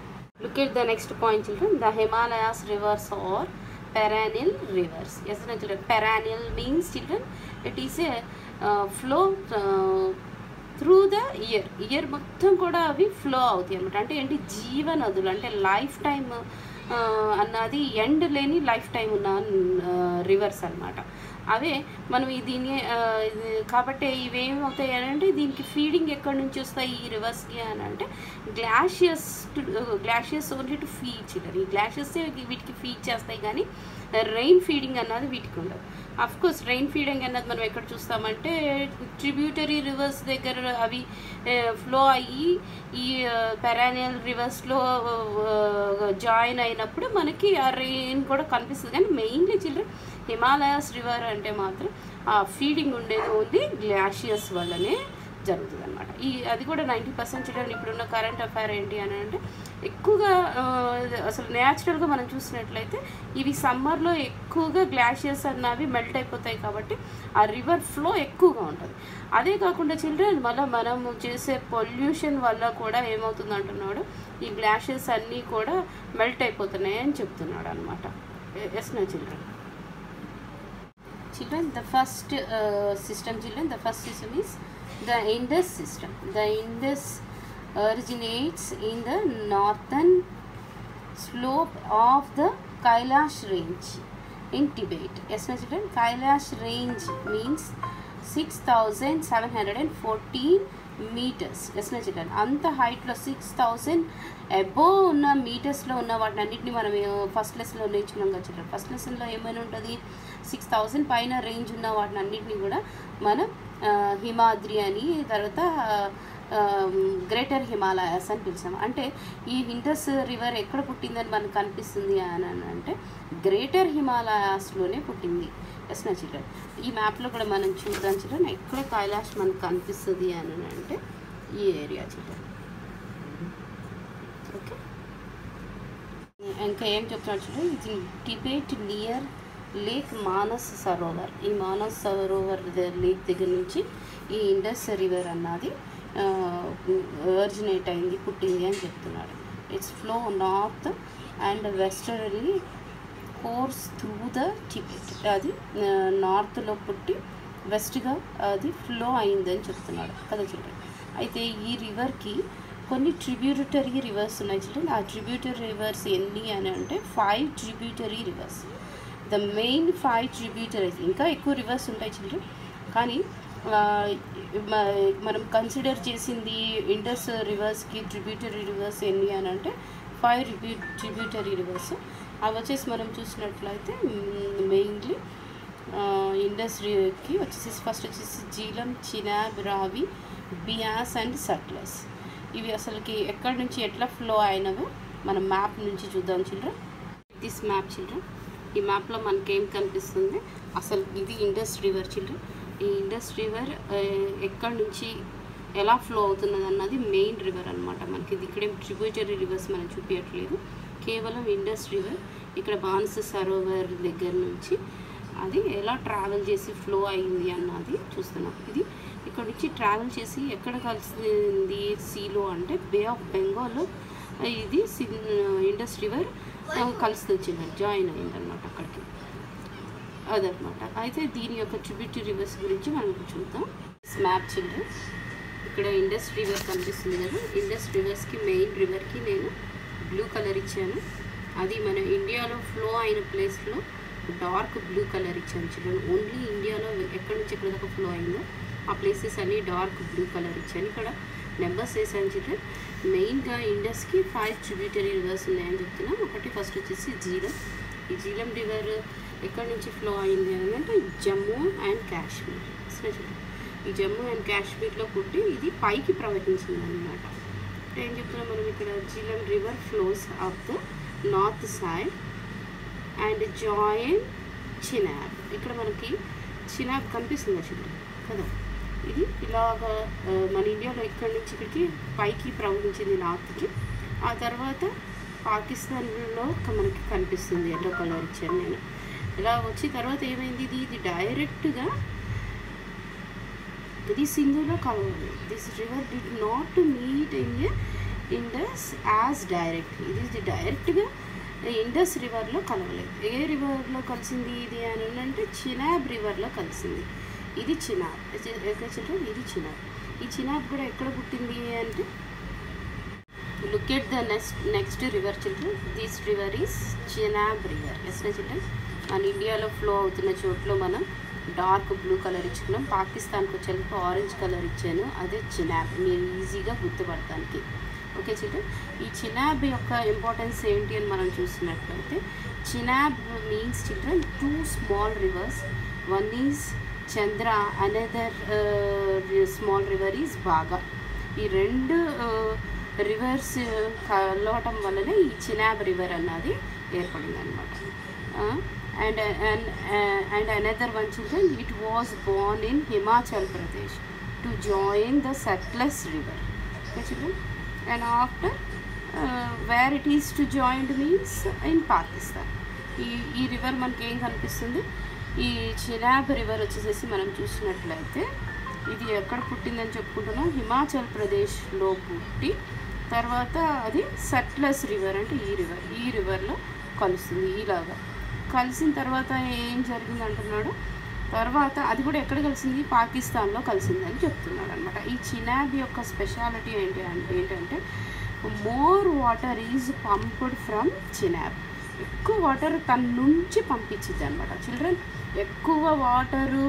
Look at the next point, children. The Himalayas rivers are perennial rivers. Yes, no, children. Perennial means, children, it is a uh, flow uh, through the year year మొత్తం కూడా అవి flow అవుతాయి అనమాట అంటే ఏంటి జీవనదులు అంటే lifetime అన్నది ఎండ్ లేని లైఫ్ టైం ఉన్న రివర్స్ అన్నమాట అవే మనం ఈ దీన్ని ఆ, ఇది కాబట్టి ఇవేమవుతాయి అని అంటే దీనికి ఫీడింగ్ ఎక్కడి నుంచి వస్తాయి ఈ రివర్స్కి అని అంటే glaciers glaciers only to feed చిల్లర్ ఈ గ్లాషియస్ వీటికి ఫీడ్ చేస్తాయి కానీ రెయిన్ ఫీడింగ్ అన్నది వీటికి ఉండదు అఫ్ కోర్స్ రెయిన్ ఫీడింగ్ అన్నది మనం ఎక్కడ చూస్తామంటే ట్రిబ్యూటరీ రివర్స్ దగ్గర అవి ఫ్లో అయ్యి ఈ పెరానియల్ రివర్స్లో జాయిన్ అయినప్పుడు మనకి ఆ రెయిన్ కూడా కనిపిస్తుంది కానీ మెయిన్లీ చిల్డ్రన్ హిమాలయాస్ రివర్ అంటే మాత్రం ఆ ఫీడింగ్ ఉండేది ఓన్లీ గ్లాషియస్ వల్లనే జరుగుతుంది అనమాట ఈ అది కూడా నైంటీ పర్సెంట్ చిల్డ్రన్ ఇప్పుడున్న కరెంట్ అఫైర్ ఏంటి అని అంటే ఎక్కువగా ఆ, అసలు న్యాచురల్గా మనం చూసినట్లయితే ఇవి సమ్మర్లో ఎక్కువగా గ్లాషియర్స్ అన్నవి మెల్ట్ అయిపోతాయి కాబట్టి ఆ రివర్ ఫ్లో ఎక్కువగా ఉంటుంది అదే కాకుండా చిల్డ్రన్ మళ్ళీ మనము చేసే పొల్యూషన్ వల్ల కూడా ఏమవుతుంది అంటున్నాడు ఈ గ్లాషియర్స్ అన్నీ కూడా మెల్ట్ అయిపోతున్నాయి అని చెప్తున్నాడు అనమాట ఎస్ నా children children the first uh, system children the first system is the indus system the indus originates in the northern slope of the kailash range in tibet yes my children kailash range means 6714 metres yes నా children అంత హైట్లో six thousand above ఉన్న మీటర్స్లో ఉన్న వాటిని అన్నింటినీ మనం first లెసన్లో నేర్చుకున్నాం కదా చిల్డ్రన్ ఫస్ట్ లెసన్లో ఏమైనా ఉంటుంది సిక్స్ థౌజండ్ పైన రేంజ్ ఉన్న వాటిని అన్నింటినీ కూడా మనం ఆ, హిమాద్రి అని తర్వాత గ్రేటర్ హిమాలయాస్ అని పిలిచాము అంటే ఈ ఇండస్ రివర్ ఎక్కడ పుట్టిందని మనకు కనిపిస్తుంది అని అని అంటే గ్రేటర్ హిమాలయాస్లోనే పుట్టింది ఎస్ నా చిల్డ్రన్ ఈ మ్యాప్లో కూడా మనం చూద్దాం చిల్డ్రన్ ఎక్కడ కైలాష్ మనకు కనిపిస్తుంది అని అంటే ఈ ఏరియా చిల్డ్రన్ ఓకే ఇంకా ఏం చెప్తున్నాడు చూడండి ఇది Tibet near lake Manas Sarovar ఈ మానస్ సరోవర్ ద- లేక్ దగ్గర నుంచి ఈ ఇండస్ రివర్ అన్నది ఒరిజినేట్ అయింది పుట్టింది అని చెప్తున్నాడు its flow north and westerly course through the Tibet అది నార్త్లో పుట్టి వెస్ట్గా అది ఫ్లో అయిందని చెప్తున్నాడు కదా చూడండి అయితే ఈ రివర్కి కొన్ని ట్రిబ్యూటరీ రివర్స్ ఉన్నాయి చూడండి ఆ ట్రిబ్యూటరీ రివర్స్ ఎన్ని అని అంటే five tributary rivers the main five tributaries ఇంకా ఎక్కువ రివర్స్ ఉంటాయి చిల్డ్రన్ కానీ ఆ, మ- మనం కన్సిడర్ చేసింది ఇండస్ రివర్స్కి ట్రిబ్యూటరీ రివర్స్ ఎన్ని అని అంటే ఫైవ్ రిబ్యూ ట్రిబ్యూటరీ రివర్స్ అవి వచ్చేసి మనం చూసినట్లయితే మెయిన్లీ ఇండస్ట్రీకి వచ్చేసి ఫస్ట్ వచ్చేసి జీలం చినాబ్ రావి బియాస్ అండ్ సట్లెస్ ఇవి అసలుకి ఎక్కడి నుంచి ఎట్లా ఫ్లో అయినవో మనం మ్యాప్ నుంచి చూద్దాం చిల్డ్రన్ దిస్ మ్యాప్ చిల్డ్రన్ ఈ మ్యాప్లో మనకి ఏం కనిపిస్తుంది అసలు ఇది ఇండస్ రివర్ చిల్డ్రన్ ఈ ఇండస్ రివర్ ఎక్కడి నుంచి ఎలా ఫ్లో అవుతున్నది అన్నది మెయిన్ రివర్ అనమాట మనకి ఇది ఇక్కడేం ట్రిబ్యూటరీ రివర్స్ మనం చూపించట్లేదు కేవలం ఇండస్ రివర్ ఇక్కడ బాన్స్ సరోవర్ దగ్గర నుంచి అది ఎలా ట్రావెల్ చేసి ఫ్లో అయింది అన్నది చూస్తున్నాం ఇది ఇక్కడ నుంచి ట్రావెల్ చేసి ఎక్కడ కలిసింది సీలో అంటే బే ఆఫ్ బెంగాల్లో ఇది ఇండస్ రివర్ కలిసి వచ్చింది జాయిన్ అయిందనమాట అక్కడికి అదనమాట అయితే దీని యొక్క ట్రిబ్యూటరీ రివర్స్ గురించి మనం ఇప్పుడు చూద్దాం మ్యాప్ చిల్డ్రన్ ఇక్కడ ఇండస్ రివర్ కనిపిస్తుంది కదా ఇండస్ రివర్స్కి మెయిన్ రివర్కి నేను బ్లూ కలర్ ఇచ్చాను అది మన ఇండియాలో ఫ్లో అయిన ప్లేస్లో డార్క్ బ్లూ కలర్ ఇచ్చాను చిల్డ్రన్ ఓన్లీ ఇండియాలో ఎక్కడి నుంచి ఎక్కడి దాకా ఫ్లో అయిందో ఆ ప్లేసెస్ అన్ని డార్క్ బ్లూ కలర్ ఇచ్చాను ఇక్కడ నెంబర్స్ వేసాను చిల్డ్రన్ మెయిన్గా ఇండస్కి ఫైవ్ ట్రిబ్యూటరీ రివర్స్ ఉన్నాయని చెప్తున్నాం ఒకటి ఫస్ట్ వచ్చేసి జీలం ఈ జీలం రివర్ ఎక్కడి నుంచి ఫ్లో అయింది అని అంటే జమ్మూ అండ్ కాశ్మీర్ సరే చూడండి ఈ జమ్మూ అండ్ కాశ్మీర్లో పుట్టి ఇది పైకి ప్రవహించింది అనమాట అంటే ఏం చెప్తున్నాం మనం ఇక్కడ Jhelum river flows of the north side and join Chenab ఇక్కడ మనకి చినాబ్ కనిపిస్తుంది చూడండి కదా ఇది ఇలాగ ఆ, మన ఇండియాలో ఇక్కడి నుంచి ఇక్కడికి పైకి ప్రవహించింది నార్త్కి ఆ తర్వాత పాకిస్తాన్లో క- మనకి కనిపిస్తుంది ఎల్లో కలర్ ఇచ్చాను నేను ఇలా వచ్చి తర్వాత ఏమైంది ఇది ఇది డైరెక్ట్గా ఇది సింధులో కలవాలి this river did not meet in a Indus as direct ఇది డైరెక్ట్గా ఇండస్ రివర్లో కలవలేదు ఏ రివర్లో కలిసింది ఇది అని అంటే చినాబ్ రివర్లో కలిసింది ఇది చినాబ్ ఎక్కడ చిల్డ్రన్ ఇది చినాబ్ ఈ చినాబ్ కూడా ఎక్కడ పుట్టింది అంటే look at the next next river children this river is Chenab river yes children మన ఇండియాలో ఫ్లో అవుతున్న చోట్ల మనం డార్క్ బ్లూ కలర్ ఇచ్చుకున్నాం పాకిస్తాన్కి వచ్చేందుకు ఆరెంజ్ కలర్ ఇచ్చాను అదే చినాబ్ మీరు ఈజీగా గుర్తుపడటానికి ఓకే చిల్డ్రన్ ఈ చినాబ్ యొక్క ఇంపార్టెన్స్ ఏంటి అని మనం చూసినట్లయితే Chenab means children two small rivers one is Chandra another small river is బాగా ఈ రెండు రివర్స్ కలవటం వల్లనే ఈ చినాబ్ రివర్ అన్నది ఏర్పడింది అనమాట and and another one children it was born in Himachal Pradesh to join the Sutlej river okay children and after where it is to joint means in Pakistan ఈ ఈ రివర్ మనకి ఏం కనిపిస్తుంది ఈ చినాబ్ రివర్ వచ్చేసేసి మనం చూసినట్లయితే ఇది ఎక్కడ పుట్టిందని చెప్పుకుంటున్నాం హిమాచల్ ప్రదేశ్లో పుట్టి తర్వాత అది సట్లస్ రివర్ అంటే ఈ రివర్ ఈ రివర్లో కలుస్తుంది ఇలాగా కలిసిన తర్వాత ఏం జరిగింది అంటున్నాడు తర్వాత అది కూడా ఎక్కడ కలిసింది పాకిస్తాన్లో కలిసింది అని చెప్తున్నాడు అనమాట ఈ చినాబ్ యొక్క స్పెషాలిటీ ఏంటి అంటే ఏంటంటే more water is pumped from Chenab ఎక్కువ వాటర్ తన నుంచి పంపించింది అనమాట చిల్డ్రన్ ఎక్కువ వాటరు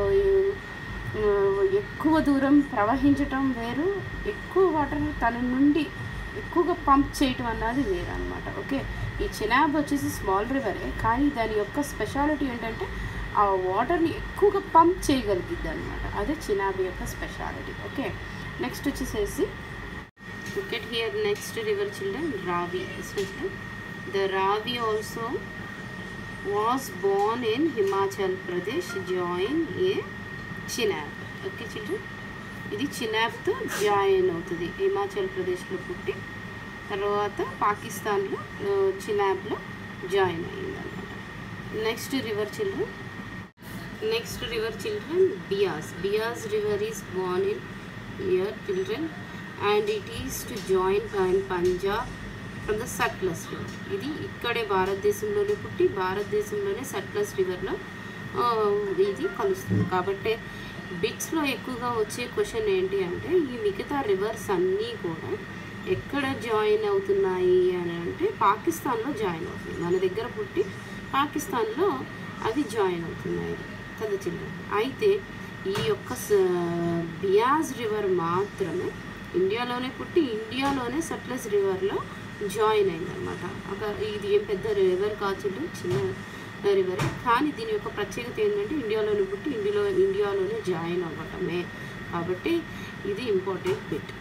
ఎక్కువ దూరం ప్రవహించటం వేరు ఎక్కువ వాటర్ తన నుండి ఎక్కువగా పంప్ చేయటం అన్నది వేరు అనమాట ఓకే ఈ చినాబ్ వచ్చేసి స్మాల్ రివరే కానీ దాని యొక్క స్పెషాలిటీ ఏంటంటే ఆ వాటర్ని ఎక్కువగా పంప్ చేయగలిగిద్ది అనమాట అదే చినాబ్ యొక్క స్పెషాలిటీ ఓకే నెక్స్ట్ వచ్చేసేసి look at here next river children ravi especially the ravi also was born in himachal pradesh join a chinab okay children ఇది చినాబ్తో జాయిన్ అవుతుంది హిమాచల్ ప్రదేశ్లో పుట్టి తర్వాత పాకిస్తాన్లో చినాబ్లో జాయిన్ అయ్యింది అనమాట next river children next river children Beas Beas river is born in year children and it is to join in Punjab from the Sutlej river ఇది ఇక్కడే భారతదేశంలోనే పుట్టి భారతదేశంలోనే సట్లస్ రివర్లో ఇది కలుస్తుంది కాబట్టి బిట్స్లో ఎక్కువగా వచ్చే క్వశ్చన్ ఏంటి అంటే ఈ మిగతా రివర్స్ అన్నీ కూడా ఎక్కడ జాయిన్ అవుతున్నాయి అని అంటే పాకిస్తాన్లో జాయిన్ అవుతుంది మన దగ్గర పుట్టి పాకిస్తాన్లో అవి జాయిన్ అవుతున్నాయి కదా చిల్డ్రన్ అయితే ఈ యొక్క బియాజ్ రివర్ మాత్రమే ఇండియాలోనే పుట్టి ఇండియాలోనే సట్లెస్ రివర్లో జాయిన్ అయిందనమాట ఒక ఇది ఏం పెద్ద రివర్ కాదు చిన్న రివర్ కానీ దీని యొక్క ప్రత్యేకత ఏంటంటే ఇండియాలోనే పుట్టి ఇండియాలో ఇండియాలోనే జాయిన్ అవ్వటమే కాబట్టి ఇది important bit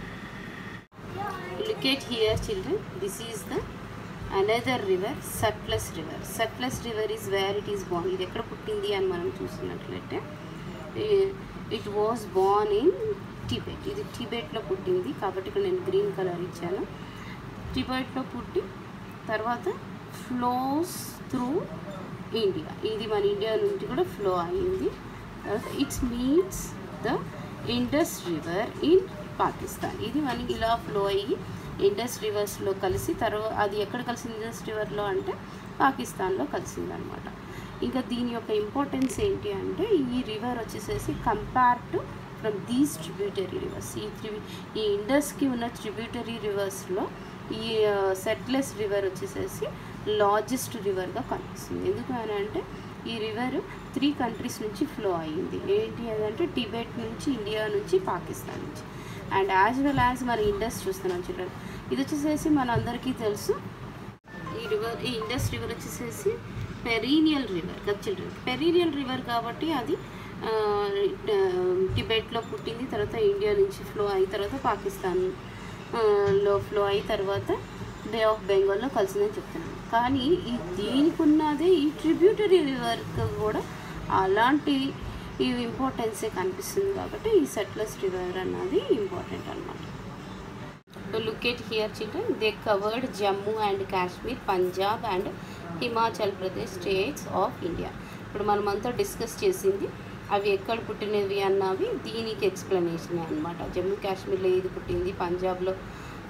look at here children this is the another river Sutlej river Sutlej river is where it is born ఇది ఎక్కడ పుట్టింది అని మనం చూసినట్లయితే it was born in Tibet ఇది టిబెట్లో పుట్టింది కాబట్టి ఇక్కడ నేను గ్రీన్ కలర్ ఇచ్చాను టిబెట్లో పుట్టి తర్వాత ఫ్లోస్ త్రూ ఇండియా ఇది మన ఇండియా నుంచి కూడా ఫ్లో అయింది తర్వాత it's means the Indus river in Pakistan ఇది మనకి ఇలా ఫ్లో అయ్యి ఇండస్ రివర్స్లో కలిసి తర్వాత అది ఎక్కడ కలిసింది ఇండస్ రివర్లో అంటే పాకిస్తాన్లో కలిసిందనమాట ఇంకా దీని యొక్క ఇంపార్టెన్స్ ఏంటి అంటే ఈ రివర్ వచ్చేసేసి compare to from these tributary rivers ఈ త్రి ఈ ఇండస్కి ఉన్న ట్రిబ్యూటరీ రివర్స్లో ఈ సెట్లెస్ రివర్ వచ్చేసేసి లార్జెస్ట్ రివర్గా కనిపిస్తుంది ఎందుకు అని అంటే ఈ రివర్ త్రీ కంట్రీస్ నుంచి ఫ్లో అయ్యింది ఏంటి అదంటే టిబెట్ నుంచి ఇండియా నుంచి పాకిస్తాన్ నుంచి అండ్ యాజ్ వెల్ యాజ్ మన ఇండస్ చూస్తున్నాం చిల్డ్రన్ ఇది వచ్చేసేసి మన అందరికీ తెలుసు ఈ రివర్ ఈ ఇండస్ రివర్ వచ్చేసేసి పెరీనియల్ రివర్ కదా చిల్డ్రన్ పెరీనియల్ రివర్ కాబట్టి అది ఆ, టిబెట్లో పుట్టింది తర్వాత ఇండియా నుంచి ఫ్లో అయిన తర్వాత పాకిస్తాన్ ఆ, లో ఫ్లో అయిన తర్వాత బే ఆఫ్ బెంగాల్లో కలిసిందని చెప్తున్నాను కానీ ఈ దీనికి ఉన్నదే ఈ ట్రిబ్యూటరీ రివర్కి కూడా అలాంటి ఈ ఇంపార్టెన్సే కనిపిస్తుంది కాబట్టి ఈ సెట్లస్ రివర్ అన్నది ఇంపార్టెంట్ అనమాట look at here children they covered Jammu and Kashmir Punjab and Himachal Pradesh states of India ఇప్పుడు మనం అంతా డిస్కస్ చేసింది అవి ఎక్కడ పుట్టినవి అన్నవి దీనికి ఎక్స్ప్లెనేషన్ అనమాట జమ్మూ కాశ్మీర్లో ఏది పుట్టింది పంజాబ్లో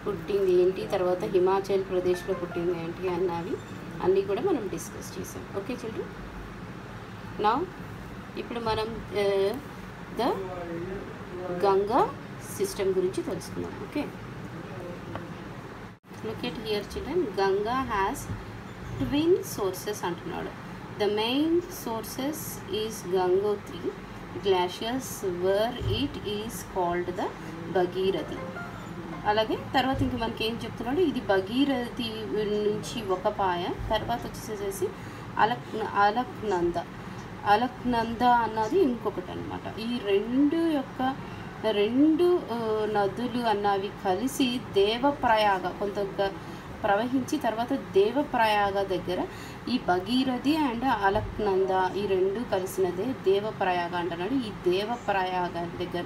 పుట్టింది ఏంటి తర్వాత హిమాచల్ ప్రదేశ్లో పుట్టింది ఏంటి అన్నవి అన్నీ కూడా మనం డిస్కస్ చేసాం ఓకే చిల్డ్రన్ నా ఇప్పుడు మనం ద గంగా సిస్టమ్ గురించి తెలుసుకుందాం okay look at here children Ganga has twin sources అంటున్నాడు the main sources is Gangotri glaciers where it is called the Bhagirathi అలాగే తర్వాత ఇంక మనకి ఏం చెప్తున్నాడు ఇది భగీరథి నుంచి ఒక పాయ తర్వాత వచ్చేసేసి అలక్ అలక్నంద అలక్నంద అన్నది ఇంకొకటి అనమాట ఈ రెండు యొక్క రెండు ఆ, నదులు అన్నవి కలిసి దేవప్రయాగ కొంత గ- ప్రవహించి తర్వాత దేవప్రయాగ దగ్గర ఈ భగీరథి అండ్ అలక్నంద ఈ రెండు కలిసినదే దేవప్రయాగ అంటున్నాడు ఈ దేవప్రయాగ దగ్గర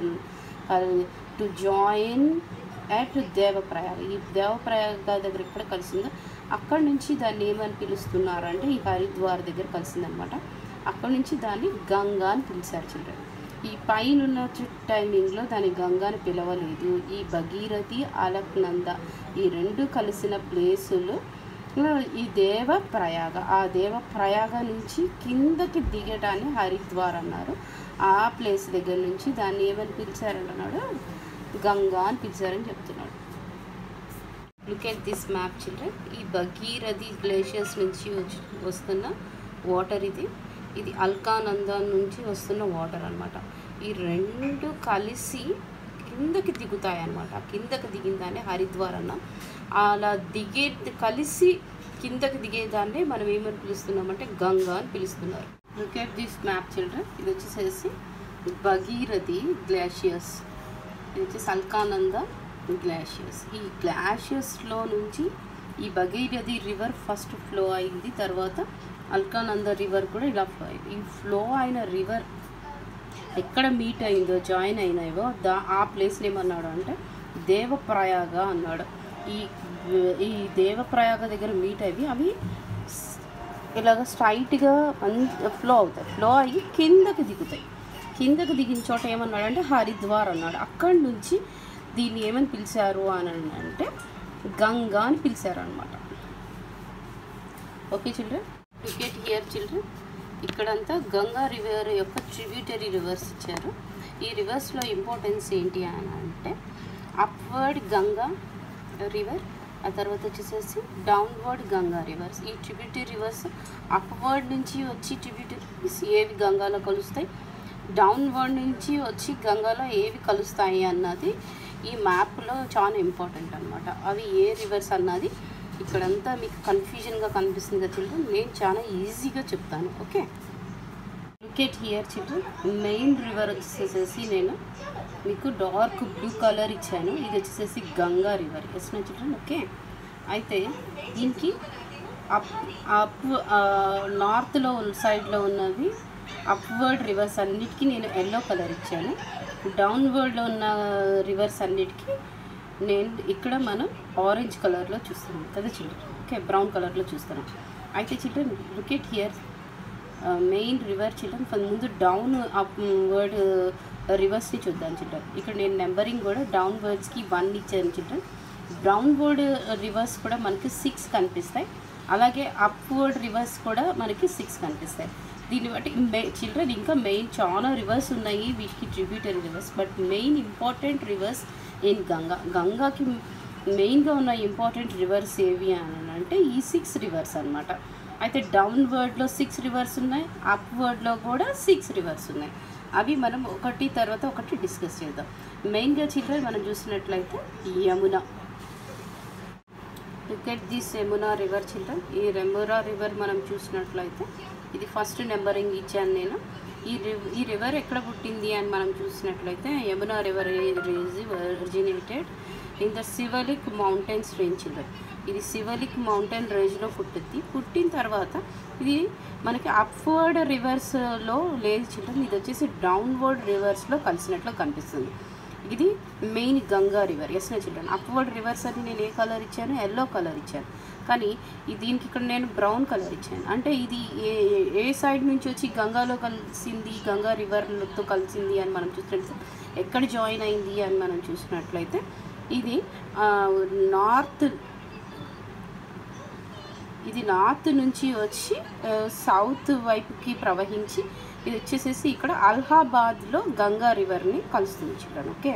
టు జాయిన్ అట్ దేవప్రయాగ ఈ దేవప్రయాగ దగ్గర ఎక్కడ కలిసిందో అక్కడ నుంచి దాన్ని ఏమని పిలుస్తున్నారు అంటే ఈ హరిద్వార్ దగ్గర కలిసిందనమాట అక్కడ నుంచి దాన్ని గంగా అని పిలిచారు చిల్డ్రన్ ఈ పైన ఉన్న టైమింగ్లో దాన్ని గంగా అని పిలవలేదు ఈ భగీరథి అలక్నంద ఈ రెండు కలిసిన ప్లేసులు ఈ దేవ ప్రయాగ ఆ దేవ ప్రయాగ నుంచి కిందకి దిగటాన్ని హరిద్వార్ అన్నారు ఆ ప్లేస్ దగ్గర నుంచి దాన్ని ఏమని పిలిచారంటున్నాడు గంగా అని పిలిచారని చెప్తున్నాడు look at this map children ఈ భగీరథి గ్లేషియర్స్ నుంచి వచ్చి వస్తున్న వాటర్ ఇది ఇది అల్కానందా నుంచి వస్తున్న వాటర్ అన్నమాట ఈ రెండు కలిసి కిందకి దిగుతాయి అన్నమాట కిందకి దిగిందాన్ని హరిద్వార్ అన్నాం అలా దిగే కలిసి కిందకి దిగేదాన్ని మనం ఏమని పిలుస్తున్నామంటే గంగా అని పిలుస్తున్నారు look at this map children ఇది వచ్చేసేసి భగీరథి గ్లాషియర్స్ ఇది వచ్చేసి అల్కానంద గ్లాషియర్స్ ఈ గ్లాషియర్స్లో నుంచి ఈ భగీరథి రివర్ ఫస్ట్ ఫ్లో అయింది తర్వాత అల్కానంద రివర్ కూడా ఇలా ఫ్లో అయింది ఈ ఫ్లో అయిన రివర్ ఎక్కడ మీట్ అయిందో జాయిన్ అయినాయో దా ఆ ప్లేస్ని ఏమన్నాడు అంటే దేవప్రయాగ అన్నాడు ఈ ఈ దేవప్రయాగ దగ్గర మీట్ అయ్యి అవి స్- ఇలాగ స్ట్రైట్గా ఫ్లో అవుతాయి ఫ్లో అయ్యి కిందకి దిగుతాయి కిందకి దిగిన చోట ఏమన్నాడు అంటే హరిద్వార్ అన్నాడు అక్కడి నుంచి దీన్ని ఏమని పిలిచారు అని అంటే గంగా అని పిలిచారు అనమాట okay children cricket here children ఇక్కడంతా గంగా రివర్ యొక్క ట్రిబ్యూటరీ రివర్స్ ఇచ్చారు ఈ రివర్స్లో ఇంపార్టెన్స్ ఏంటి అని అంటే అప్వర్డ్ గంగా రివర్ ఆ తర్వాత వచ్చేసేసి డౌన్వర్డ్ గంగా రివర్స్ ఈ ట్రిబ్యూటరీ రివర్స్ అప్వర్డ్ నుంచి వచ్చి ట్రిబ్యూటరీస్ ఏవి గంగాలో కలుస్తాయి డౌన్వర్డ్ నుంచి వచ్చి గంగాలో ఏవి కలుస్తాయి అన్నది ఈ మ్యాప్లో చాలా ఇంపార్టెంట్ అనమాట అవి ఏ రివర్స్ అన్నది ఇక్కడంతా మీకు కన్ఫ్యూజన్గా కనిపిస్తుంది కదా చిల్డ్రన్ నేను చాలా ఈజీగా చెప్తాను okay look at here children main river వచ్చేసేసి నేను మీకు డార్క్ బ్లూ కలర్ ఇచ్చాను ఇది వచ్చేసేసి Ganga river yes children okay అయితే దీనికి అప్ అప్ నార్త్లో సైడ్లో ఉన్నవి అప్వర్డ్ రివర్స్ అన్నిటికీ నేను ఎల్లో కలర్ ఇచ్చాను డౌన్వర్డ్లో ఉన్న రివర్స్ అన్నిటికీ నేను ఇక్కడ మనం ఆరెంజ్ కలర్లో చూస్తున్నాం కదా చిల్డ్రన్ ఓకే బ్రౌన్ కలర్లో చూస్తున్నాం అయితే children look at here main river children ముందు డౌన్ అప్ వర్డ్ రివర్స్ని చూద్దాం చిల్డ్రన్ ఇక్కడ నేను నెంబరింగ్ కూడా డౌన్ వర్డ్స్కి వన్ ఇచ్చాను చిల్డ్రన్ డౌన్ వర్డ్ రివర్స్ కూడా మనకి సిక్స్ కనిపిస్తాయి అలాగే అప్వర్డ్ రివర్స్ కూడా మనకి సిక్స్ కనిపిస్తాయి దీన్ని బట్టి మే చిల్డ్రన్ ఇంకా మెయిన్ చాలా రివర్స్ ఉన్నాయి వీటికి tributary rivers but main important rivers in Ganga గంగాకి మెయిన్గా ఉన్న ఇంపార్టెంట్ రివర్స్ ఏవి అని అంటే ఈ సిక్స్ రివర్స్ అన్నమాట అయితే డౌన్ వర్డ్లో సిక్స్ రివర్స్ ఉన్నాయి అప్ వర్డ్లో కూడా సిక్స్ రివర్స్ ఉన్నాయి అవి మనం ఒకటి తర్వాత ఒకటి డిస్కస్ చేద్దాం మెయిన్గా చిల్డ్రన్ మనం చూసినట్లయితే Yamuna look at this Yamuna river children ఈ రెమురా రివర్ మనం చూసినట్లయితే ఇది ఫస్ట్ నెంబరింగ్ ఇచ్చాను నేను ఈ రివ్ ఈ రివర్ ఎక్కడ పుట్టింది అని మనం చూసినట్లయితే Yamuna river originated in the Shivalik mountains range children ఇది సివలిక్ మౌంటైన్ రేంజ్లో పుట్టింది పుట్టిన తర్వాత ఇది మనకి అప్వర్డ్ రివర్స్లో లేదు చిల్డ్రన్ ఇది వచ్చేసి డౌన్వర్డ్ రివర్స్లో కలిసినట్లు కనిపిస్తుంది ఇది మెయిన్ గంగా రివర్ ఎస్ నా చిల్డ్రన్ అప్వర్డ్ రివర్స్ అని నేను ఏ కలర్ ఇచ్చాను ఎల్లో కలర్ ఇచ్చాను కానీ ఈ దీనికి ఇక్కడ నేను బ్రౌన్ కలర్ ఇచ్చాను అంటే ఇది ఏ ఏ సైడ్ నుంచి వచ్చి గంగాలో కలిసింది గంగా రివర్తో కలిసింది అని మనం చూసినట్లయితే ఎక్కడ జాయిన్ అయింది అని మనం చూసినట్లయితే ఇది నార్త్ ఇది నార్త్ నుంచి వచ్చి ఆ, సౌత్ వైపుకి ప్రవహించి ఇది వచ్చేసేసి ఇక్కడ అలహాబాద్లో గంగా రివర్ని కలుస్తుంది children okay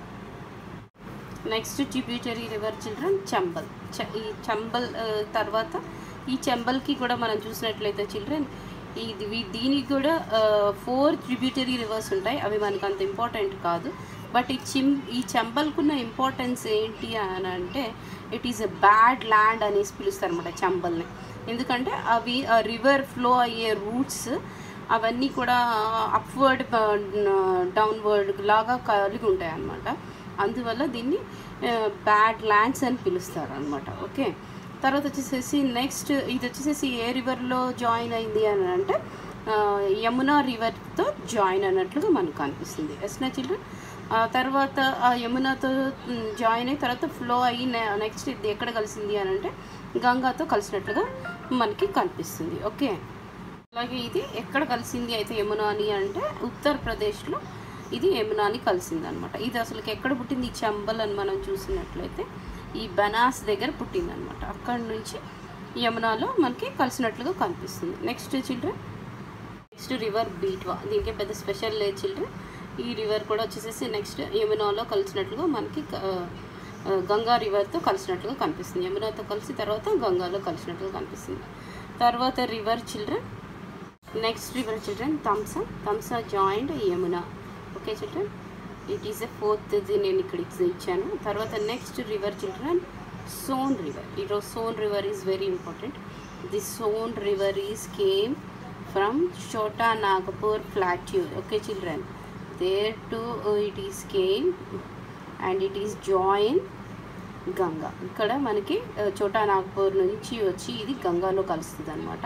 next tributary river children Chambal చ ఈ చంబల్ ఆ, తర్వాత ఈ చంబల్కి కూడా మనం చూసినట్లయితే చిల్డ్రన్ ఇది వీ- దీనికి కూడా ఫోర్ ట్రిబ్యూటరీ రివర్స్ ఉంటాయి అవి మనకు అంత ఇంపార్టెంట్ కాదు బట్ ఈ చిమ్ ఈ చంబల్కున్న ఇంపార్టెన్స్ ఏంటి అని అంటే it is a bad land అనేసి పిలుస్తారు అనమాట చంబల్ని ఎందుకంటే అవి రివర్ ఫ్లో అయ్యే రూట్స్ అవన్నీ కూడా అప్వర్డ్ డౌన్వర్డ్ లాగా కలిగి ఉంటాయి అన్నమాట అందువల్ల దీన్ని బ్యాడ్ ల్యాండ్స్ అని పిలుస్తారు అనమాట ఓకే తర్వాత వచ్చేసేసి నెక్స్ట్ ఇది వచ్చేసేసి ఏ రివర్లో జాయిన్ అయింది అని అంటే ఆ, యమునా రివర్తో జాయిన్ అన్నట్లుగా మనకు అనిపిస్తుంది ఎస్నా చిల్డ్రన్ ఆ తర్వాత ఆ యమునాతో జాయిన్ అయిన తర్వాత ఫ్లో అయ్యి నెక్స్ట్ ఇది ఎక్కడ కలిసింది అని అంటే గంగాతో కలిసినట్లుగా మనకి కనిపిస్తుంది ఓకే అలాగే ఇది ఎక్కడ కలిసింది అయితే యమునాని అంటే ఉత్తరప్రదేశ్లో ఇది యమునాని కలిసింది అనమాట ఇది అసలుకి ఎక్కడ పుట్టింది ఈ చంబల్ అని మనం చూసినట్లయితే ఈ బనాస్ దగ్గర పుట్టింది అనమాట అక్కడి నుంచి యమునాలో మనకి కలిసినట్లుగా కనిపిస్తుంది next children next river Betwa దీనికి పెద్ద స్పెషల్ లేదు చిల్డ్రన్ ఈ రివర్ కూడా వచ్చేసేసి నెక్స్ట్ యమునాలో కలిసినట్లుగా మనకి క- ఆ, గంగా రివర్తో కలిసినట్లుగా కనిపిస్తుంది యమునాతో కలిసి తర్వాత గంగాలో కలిసినట్లుగా కనిపిస్తుంది తర్వాత river children next river children Tamsa Tamsa joint Yamuna okay children it is a fourth నేను ఇక్కడ ఇచ్చి- ఇచ్చాను తర్వాత next river children Son river ఈరోజు Son river is very important the Son river is came from Chota Nagpur plateau okay children there to it is came and it is join Ganga ఇక్కడ మనకి ఆ, చోటా నాగపూర్ నుంచి వచ్చి ఇది గంగాలో కలుస్తుంది అనమాట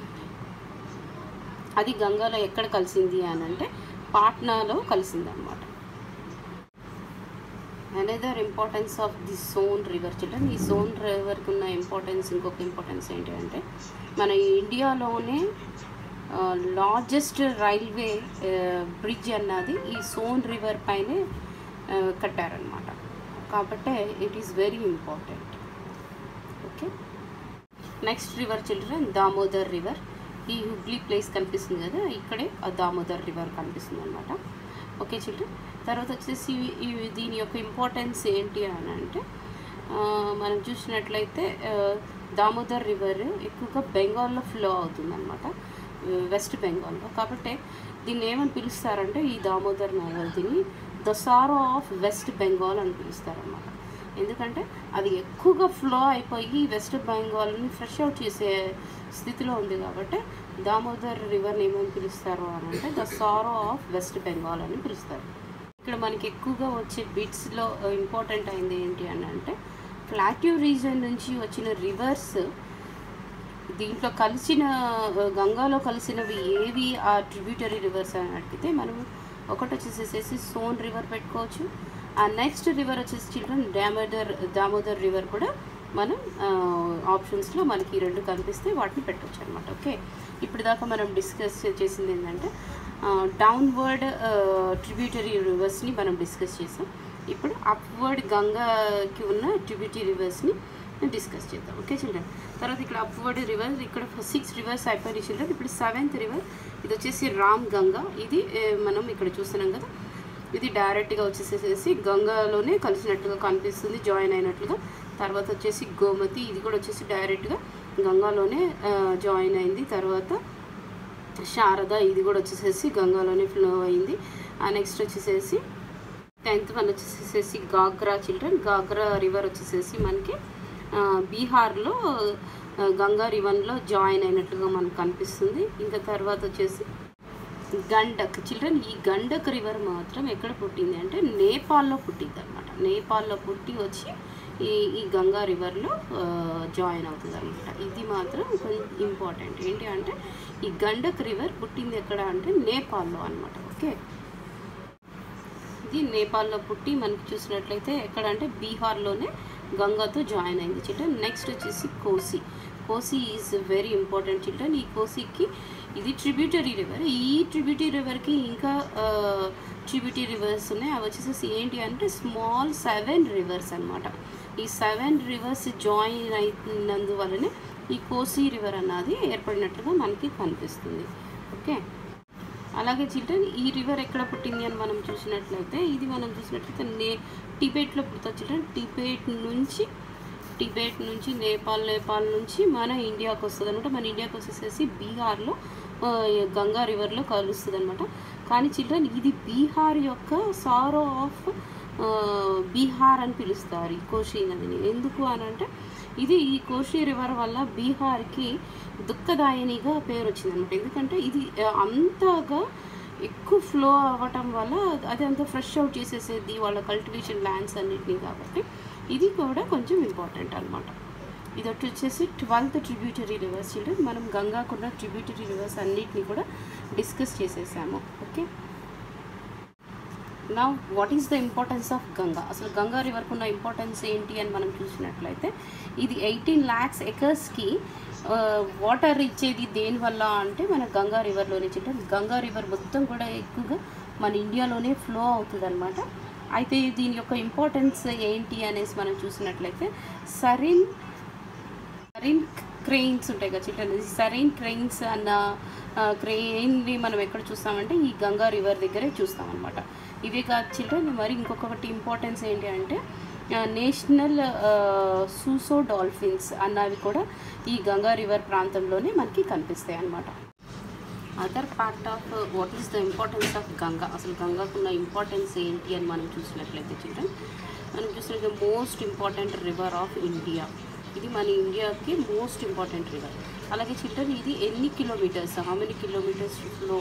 అది గంగాలో ఎక్కడ కలిసింది అని అంటే పాట్నాలో కలిసింది అనమాట another importance of the Son river children ఈ సోన్ రివర్కి ఉన్న ఇంపార్టెన్స్ ఇంకొక ఇంపార్టెన్స్ ఏంటి అంటే మన ఇండియాలోనే లార్జెస్ట్ రైల్వే బ్రిడ్జ్ అన్నది ఈ సోన్ రివర్ పైనే ఆ, కట్టారనమాట కాబట్టి it is very important okay next river children Damodar river ఈ హుబ్లీ ప్లేస్ కనిపిస్తుంది కదా ఇక్కడే ఆ దామోదర్ రివర్ కనిపిస్తుంది అనమాట ఓకే చిల్డ్రన్ తర్వాత వచ్చేసి ఈ దీని యొక్క ఇంపార్టెన్స్ ఏంటి అని అంటే ఆ, మనం చూసినట్లయితే ఆ, దామోదర్ రివర్ ఎక్కువగా బెంగాల్లో ఫ్లో అవుతుంది అనమాట వెస్ట్ బెంగాల్లో కాబట్టి దీన్ని ఏమని పిలుస్తారంటే ఈ దామోదర్ నదిని the sorrow of West Bengal అని పిలుస్తారనమాట ఎందుకంటే అది ఎక్కువగా ఫ్లో అయిపోయి వెస్ట్ బెంగాల్ని ఫ్రెష్ అవుట్ చేసే స్థితిలో ఉంది కాబట్టి దామోదర్ రివర్ని ఏమని పిలుస్తారు అని అంటే the sorrow of West Bengal అని పిలుస్తారు ఇక్కడ మనకి ఎక్కువగా వచ్చే బిట్స్లో ఇంపార్టెంట్ అయింది ఏంటి అని అంటే ప్లాట్యూ రీజన్ నుంచి వచ్చిన రివర్స్ దీంట్లో కలిసిన ఆ, గంగాలో కలిసినవి ఏవి ఆ ట్రిబ్యూటరీ రివర్స్ అని అడిగితే మనం ఒకటి వచ్చేసేసి సోన్ రివర్ పెట్టుకోవచ్చు ఆ నెక్స్ట్ రివర్ వచ్చేసి చిల్డ్రన్ దామోదర్ దామోదర్ రివర్ కూడా మనం ఆప్షన్స్లో మనకి ఈ రెండు కనిపిస్తే వాటిని పెట్టవచ్చు అనమాట ఓకే ఇప్పుడు దాకా మనం డిస్కస్ చేసింది ఏంటంటే డౌన్వర్డ్ ట్రిబ్యూటరీ రివర్స్ని మనం డిస్కస్ చేసాం ఇప్పుడు అప్వర్డ్ గంగాకి ఉన్న ట్రిబ్యూటరీ రివర్స్ని డిస్కస్ చేద్దాం ఓకే చిల్డ్రన్ తర్వాత ఇక్కడ అప్వర్డ్ రివర్ ఇక్కడ సిక్స్ రివర్స్ అయిపోయినాయి చిల్డ్రన్ ఇప్పుడు సెవెంత్ రివర్ ఇది వచ్చేసి రామ్ గంగా ఇది ఏ, మనం ఇక్కడ చూస్తున్నాం కదా ఇది డైరెక్ట్గా వచ్చేసేసి గంగాలోనే కలిసినట్టుగా కనిపిస్తుంది జాయిన్ అయినట్లుగా తర్వాత వచ్చేసి గోమతి ఇది కూడా వచ్చేసి డైరెక్ట్గా గంగాలోనే జాయిన్ అయింది తర్వాత శారద ఇది కూడా వచ్చేసేసి గంగాలోనే ఫ్లో అయింది ఆ నెక్స్ట్ వచ్చేసేసి టెన్త్ వన్ వచ్చేసేసి గాగ్రా చిల్డ్రన్ గాగ్రా రివర్ వచ్చేసేసి మనకి ఆ, బీహార్లో ఆ, గంగా రివర్లో జాయిన్ అయినట్లుగా మనకు కనిపిస్తుంది ఇంకా తర్వాత వచ్చేసి గండక్ చిల్డ్రన్ ఈ గండక్ రివర్ మాత్రం ఎక్కడ పుట్టింది అంటే నేపాల్లో పుట్టింది అనమాట నేపాల్లో పుట్టి వచ్చి ఈ ఈ గంగా రివర్లో జాయిన్ అవుతుంది అనమాట ఇది మాత్రం కొంచెం ఇంపార్టెంట్ ఏంటి అంటే ఈ గండక్ రివర్ పుట్టింది ఎక్కడ అంటే నేపాల్లో అనమాట ఓకే ఇది నేపాల్లో పుట్టి మనకి చూసినట్లయితే ఎక్కడ అంటే బీహార్లోనే గంగాతో జాయిన్ అయింది చిల్డ్రన్ నెక్స్ట్ వచ్చేసి కోసి కోసి ఈజ్ వెరీ ఇంపార్టెంట్ చిల్డ్రన్ ఈ కోసికి ఇది ట్రిబ్యూటరీ రివర్ ఈ ట్రిబ్యూటరీ రివర్కి ఇంకా ట్రిబ్యూటరీ రివర్స్ ఉన్నాయి అవి వచ్చేసి ఏంటి అంటే స్మాల్ సెవెన్ రివర్స్ అన్నమాట ఈ సెవెన్ రివర్స్ జాయిన్ అయినందువల్లనే ఈ కోసీ రివర్ అన్నది ఏర్పడినట్లుగా మనకి కనిపిస్తుంది ఓకే అలాగే చిల్డ్రన్ ఈ రివర్ ఎక్కడ పుట్టింది అని మనం చూసినట్లయితే ఇది మనం చూసినట్లయితే నే టిబెట్లో పుడుతుంది చిల్డ్రన్ టిబెట్ నుంచి టిబెట్ నుంచి నేపాల్ నేపాల్ నుంచి మన ఇండియాకి వస్తుంది అనమాట మన ఇండియాకి వచ్చేసేసి బీహార్లో ఆ, గంగా రివర్లో కలుస్తుంది అనమాట కానీ చిల్డ్రన్ ఇది బీహార్ యొక్క సారో ఆఫ్ బీహార్ అని పిలుస్తారు ఈ కోషి నదిని ఎందుకు అని అంటే ఇది ఈ కోషి రివర్ వల్ల బీహార్కి దుఃఖదాయనిగా పేరు వచ్చింది అనమాట ఎందుకంటే ఇది ఆ, అంతగా ఎక్కువ ఫ్లో అవ్వటం వల్ల అది అంత ఫ్రెష్ అవుట్ చేసేసేది వాళ్ళ కల్టివేషన్ ల్యాండ్స్ అన్నిటినీ కాబట్టి ఇది కూడా కొంచెం ఇంపార్టెంట్ అనమాట ఇది ఒకటి వచ్చేసి ట్వెల్త్ ట్రిబ్యూటరీ రివర్స్ చిల్డ్రన్ మనం గంగాకున్న ట్రిబ్యూటరీ రివర్స్ అన్నిటిని కూడా డిస్కస్ చేసేసాము ఓకే నా what is the importance of Ganga అసలు గంగా రివర్కి ఉన్న ఇంపార్టెన్స్ ఏంటి అని మనం చూసినట్లయితే ఇది ఎయిటీన్ ల్యాక్స్ ఎకర్స్కి వాటర్ ఇచ్చేది దేనివల్ల అంటే మన గంగా రివర్లోనే చిల్డ్రన్ గంగా రివర్ మొత్తం కూడా ఎక్కువగా మన ఇండియాలోనే ఫ్లో అవుతుంది అనమాట అయితే దీని యొక్క ఇంపార్టెన్స్ ఏంటి అనేసి మనం చూసినట్లయితే సరిన్ సరైన్ క్రెయిన్స్ ఉంటాయి కదా చిల్డ్రన్ సరైన్ క్రెయిన్స్ అన్న క్రెయిన్ని మనం ఎక్కడ చూస్తామంటే ఈ గంగా రివర్ దగ్గరే చూస్తాం అనమాట ఇవే కాదు చిల్డ్రన్ మరి ఇంకొకటి ఇంపార్టెన్స్ ఏంటి అంటే నేషనల్ సూసో డాల్ఫిన్స్ అన్నవి కూడా ఈ గంగా రివర్ ప్రాంతంలోనే మనకి కనిపిస్తాయి అన్నమాట other part of what is the importance of Ganga అసలు గంగాకున్న ఇంపార్టెన్స్ ఏంటి అని మనం చూసినట్లయితే చిల్డ్రన్ మనం చూసినట్లయితే most important river of India ఇది మన ఇండియాకి మోస్ట్ ఇంపార్టెంట్ రివర్ అలాగే చిల్డ్రన్ ఇది ఎన్ని kilometres how many kilometres flow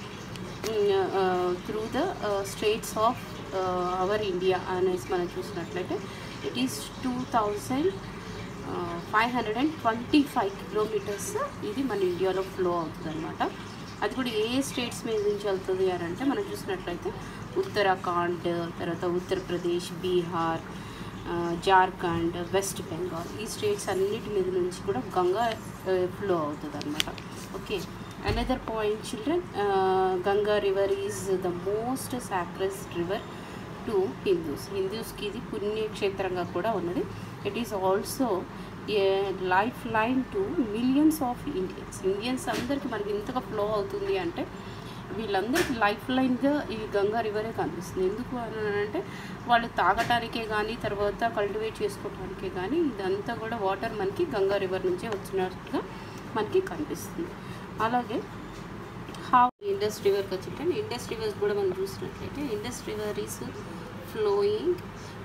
through the states of our India అనేసి మనం చూసినట్లయితే it is two thousand five hundred and twenty five kilometres ఇది మన ఇండియాలో ఫ్లో అవుతుంది అనమాట అది కూడా ఏ స్టేట్స్ మీద నుంచి వెళ్తుంది అని అంటే మనం చూసినట్లయితే ఉత్తరాఖండ్ తర్వాత ఉత్తరప్రదేశ్ బీహార్ ఆ, జార్ఖండ్ వెస్ట్ బెంగాల్ ఈ స్టేట్స్ అన్నిటి మీద నుంచి కూడా గంగా ఫ్లో అవుతుంది అనమాట okay another point children Ganga river is the most sacred river to Hindus హిందూస్కి ఇది పుణ్యక్షేత్రంగా కూడా ఉన్నది it is also a life line to millions of Indians Indians అందరికీ మనకి ఇంతగా ఫ్లో అవుతుంది అంటే వీళ్ళందరికీ లైఫ్ లైన్గా ఈ గంగా రివరే కనిపిస్తుంది ఎందుకు అని అంటే వాళ్ళు తాగటానికే కానీ తర్వాత కల్టివేట్ చేసుకోవటానికే కానీ ఇదంతా కూడా వాటర్ మనకి గంగా రివర్ నుంచే వచ్చినట్టుగా మనకి కనిపిస్తుంది అలాగే హా ఇండస్ రివర్కి వచ్చింటే ఇండస్ రివర్స్ కూడా మనం చూసినట్లయితే Indus river is flowing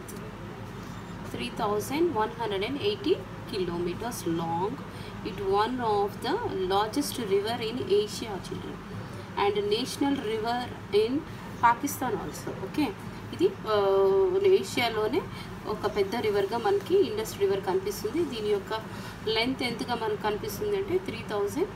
three thousand one hundred and eighty kilometres long it one of the largest river in Asia children and national river in Pakistan also okay ఇది ఆ, ఏషియాలోనే ఒక పెద్ద రివర్గా మనకి ఇండస్ రివర్ కనిపిస్తుంది దీని యొక్క లెంత్ ఎంతగా మనకు కనిపిస్తుంది అంటే three thousand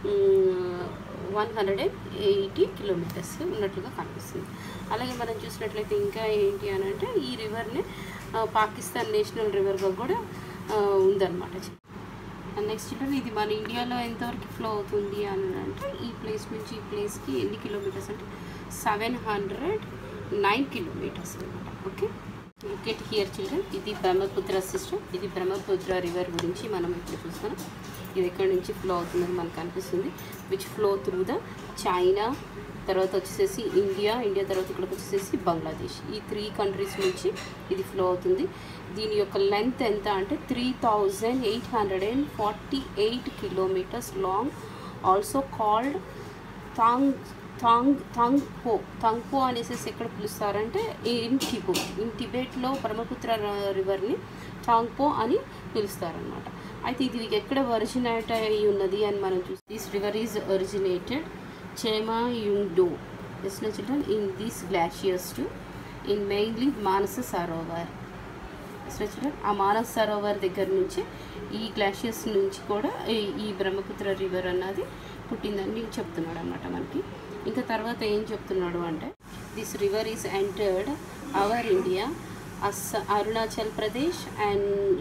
one hundred and eighty kilometres ఉన్నట్లుగా కనిపిస్తుంది అలాగే మనం చూసినట్లయితే ఇంకా ఏంటి అని అంటే ఈ రివర్ని పాకిస్తాన్ నేషనల్ రివర్గా కూడా ఆ, ఉందన్నమాట నెక్స్ట్ ఇది మన ఇండియాలో ఎంతవరకు ఫ్లో అవుతుంది అని అంటే ఈ ప్లేస్ నుంచి ఈ ప్లేస్కి ఎన్ని కిలోమీటర్స్ అంటే సెవెన్ హండ్రెడ్ నైన్ కిలోమీటర్స్ అనమాట ఓకే లుకెట్ హియర్ చిల్డ్రన్ ఇది బ్రహ్మపుత్ర సిస్టమ్ ఇది బ్రహ్మపుత్ర రివర్ గురించి మనం ఇప్పుడు చూస్తున్నాం ఇది ఎక్కడి నుంచి ఫ్లో అవుతుందని మనకు అనిపిస్తుంది which flow through the China తర్వాత వచ్చేసేసి ఇండియా ఇండియా తర్వాత ఇక్కడికి వచ్చేసేసి బంగ్లాదేశ్ ఈ త్రీ కంట్రీస్ నుంచి ఇది ఫ్లో అవుతుంది దీని యొక్క లెంత్ ఎంత అంటే three thousand eight hundred and forty eight kilometres long also called థాంగ్ థాంగ్ థాంగ్పో థాంగ్పో అనేసి ఎక్కడ పిలుస్తారంటే ఇన్ టిబో ఇన్ టిబెట్లో బ్రహ్మపుత్ర ర- రివర్ని థాంగ్పో అని పిలుస్తారనమాట అయితే ఇది ఎక్కడ ఒరిజినేట్ అయి ఉన్నది అని మనం చూసి this river is originated Chemayungdung yes children in these glaciers to in mainly Manasa Sarovar చూడండి ఆ మానస్ సరోవర్ దగ్గర నుంచి ఈ గ్లాషియర్స్ నుంచి కూడా ఈ- ఈ బ్రహ్మపుత్ర రివర్ అన్నది పుట్టిందని చెప్తున్నాడు అనమాట మనకి ఇంకా తర్వాత ఏం చెప్తున్నాడు అంటే this river is entered our India as Arunachal Pradesh and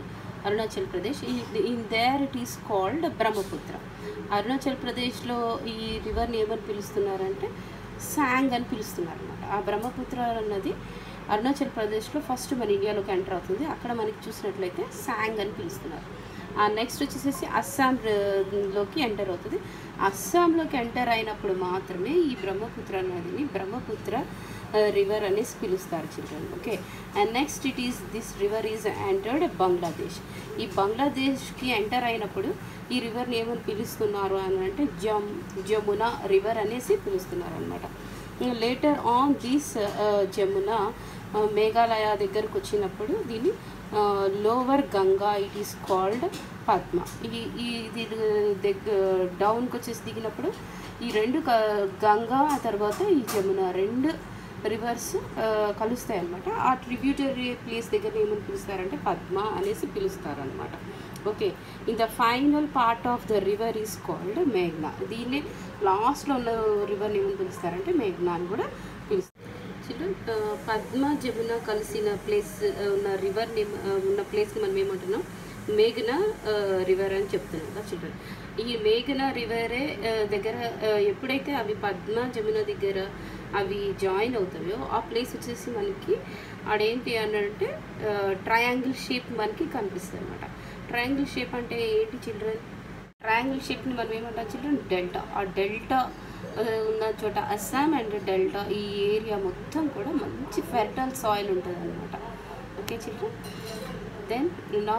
Arunachal Pradesh in there it is called Brahmaputra అరుణాచల్ ప్రదేశ్లో ఈ రివర్ని ఏమని పిలుస్తున్నారంటే సాంగ్ అని పిలుస్తున్నారు అనమాట ఆ బ్రహ్మపుత్ర అన్నది అరుణాచల్ ప్రదేశ్లో ఫస్ట్ మన ఇండియాలోకి ఎంటర్ అవుతుంది అక్కడ మనకి చూసినట్లయితే సాంగ్ అని పిలుస్తున్నారు ఆ నెక్స్ట్ వచ్చేసేసి అస్సాం ర- లోకి ఎంటర్ అవుతుంది అస్సాంలోకి ఎంటర్ అయినప్పుడు మాత్రమే ఈ బ్రహ్మపుత్ర నదిని బ్రహ్మపుత్ర రివర్ అనేసి పిలుస్తారు children okay and next it is this river is entered Bangladesh ఈ బంగ్లాదేశ్కి ఎంటర్ అయినప్పుడు ఈ రివర్ని ఏమని పిలుస్తున్నారు అని అంటే జమ్ జమున రివర్ అనేసి పిలుస్తున్నారు అనమాట లేటర్ ఆన్ దిస్ జమున ఆ, మేఘాలయ దగ్గరకు వచ్చినప్పుడు దీన్ని lower Ganga it is called Padma ఈ ఈ ఇది దగ్గర డౌన్కి వచ్చేసి దిగినప్పుడు ఈ రెండు క- గంగా ఆ తర్వాత ఈ జమున రెండు రివర్స్ కలుస్తాయి అనమాట ఆ ట్రిబ్యూటరీ ప్లేస్ దగ్గర ఏమని పిలుస్తారంటే పద్మ అనేసి పిలుస్తారు అనమాట okay in the final part of the river is called మేఘ్నా దీన్నే లాస్ట్లో ఉన్న రివర్ని ఏమని పిలుస్తారంటే మేఘ్నా అని కూడా పిలుస్తారు చిల్డ్రన్ పద్మ జమున కలిసిన ప్లేస్ ఉన్న రివర్ నేమ్ ఉన్న ప్లేస్ని మనం ఏమంటున్నాం మేఘన రివర్ అని చెప్తున్నాం కదా చిల్డ్రన్ ఈ మేఘన రివరే ఆ, దగ్గర ఆ, ఎప్పుడైతే అవి పద్మ జమున దగ్గర అవి జాయిన్ అవుతాయో ఆ ప్లేస్ వచ్చేసి మనకి ఆడేంటి అని అంటే ట్రయాంగిల్ షేప్ మనకి కనిపిస్తుంది అనమాట ట్రయాంగిల్ షేప్ అంటే ఏంటి చిల్డ్రన్ ట్రయాంగిల్ షేప్ని మనం ఏమంటాం చిల్డ్రన్ డెల్టా ఆ డెల్టా ఆ, ఉన్న చోట అస్సాం అండ్ డెల్టా ఈ ఏరియా మొత్తం కూడా మంచి ఫెర్టైల్ సాయిల్ ఉంటుంది అనమాట ఓకే చిల్డ్రన్ దెన్ నా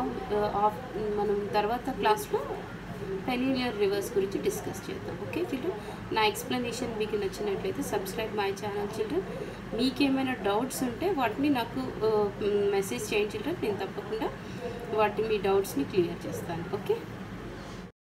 మనం తర్వాత క్లాస్లో పెనీలియర్ రివర్స్ గురించి డిస్కస్ చేద్దాం ఓకే చిల్డ్రన్ నా ఎక్స్ప్లెనేషన్ మీకు నచ్చినట్లయితే సబ్స్క్రైబ్ మై ఛానల్ చిల్డ్రన్ మీకేమైనా డౌట్స్ ఉంటే వాటిని నాకు మెసేజ్ చేయండి చిల్డ్రన్ నేను తప్పకుండా వాటి మీ డౌట్స్ని క్లియర్ చేస్తాను ఓకే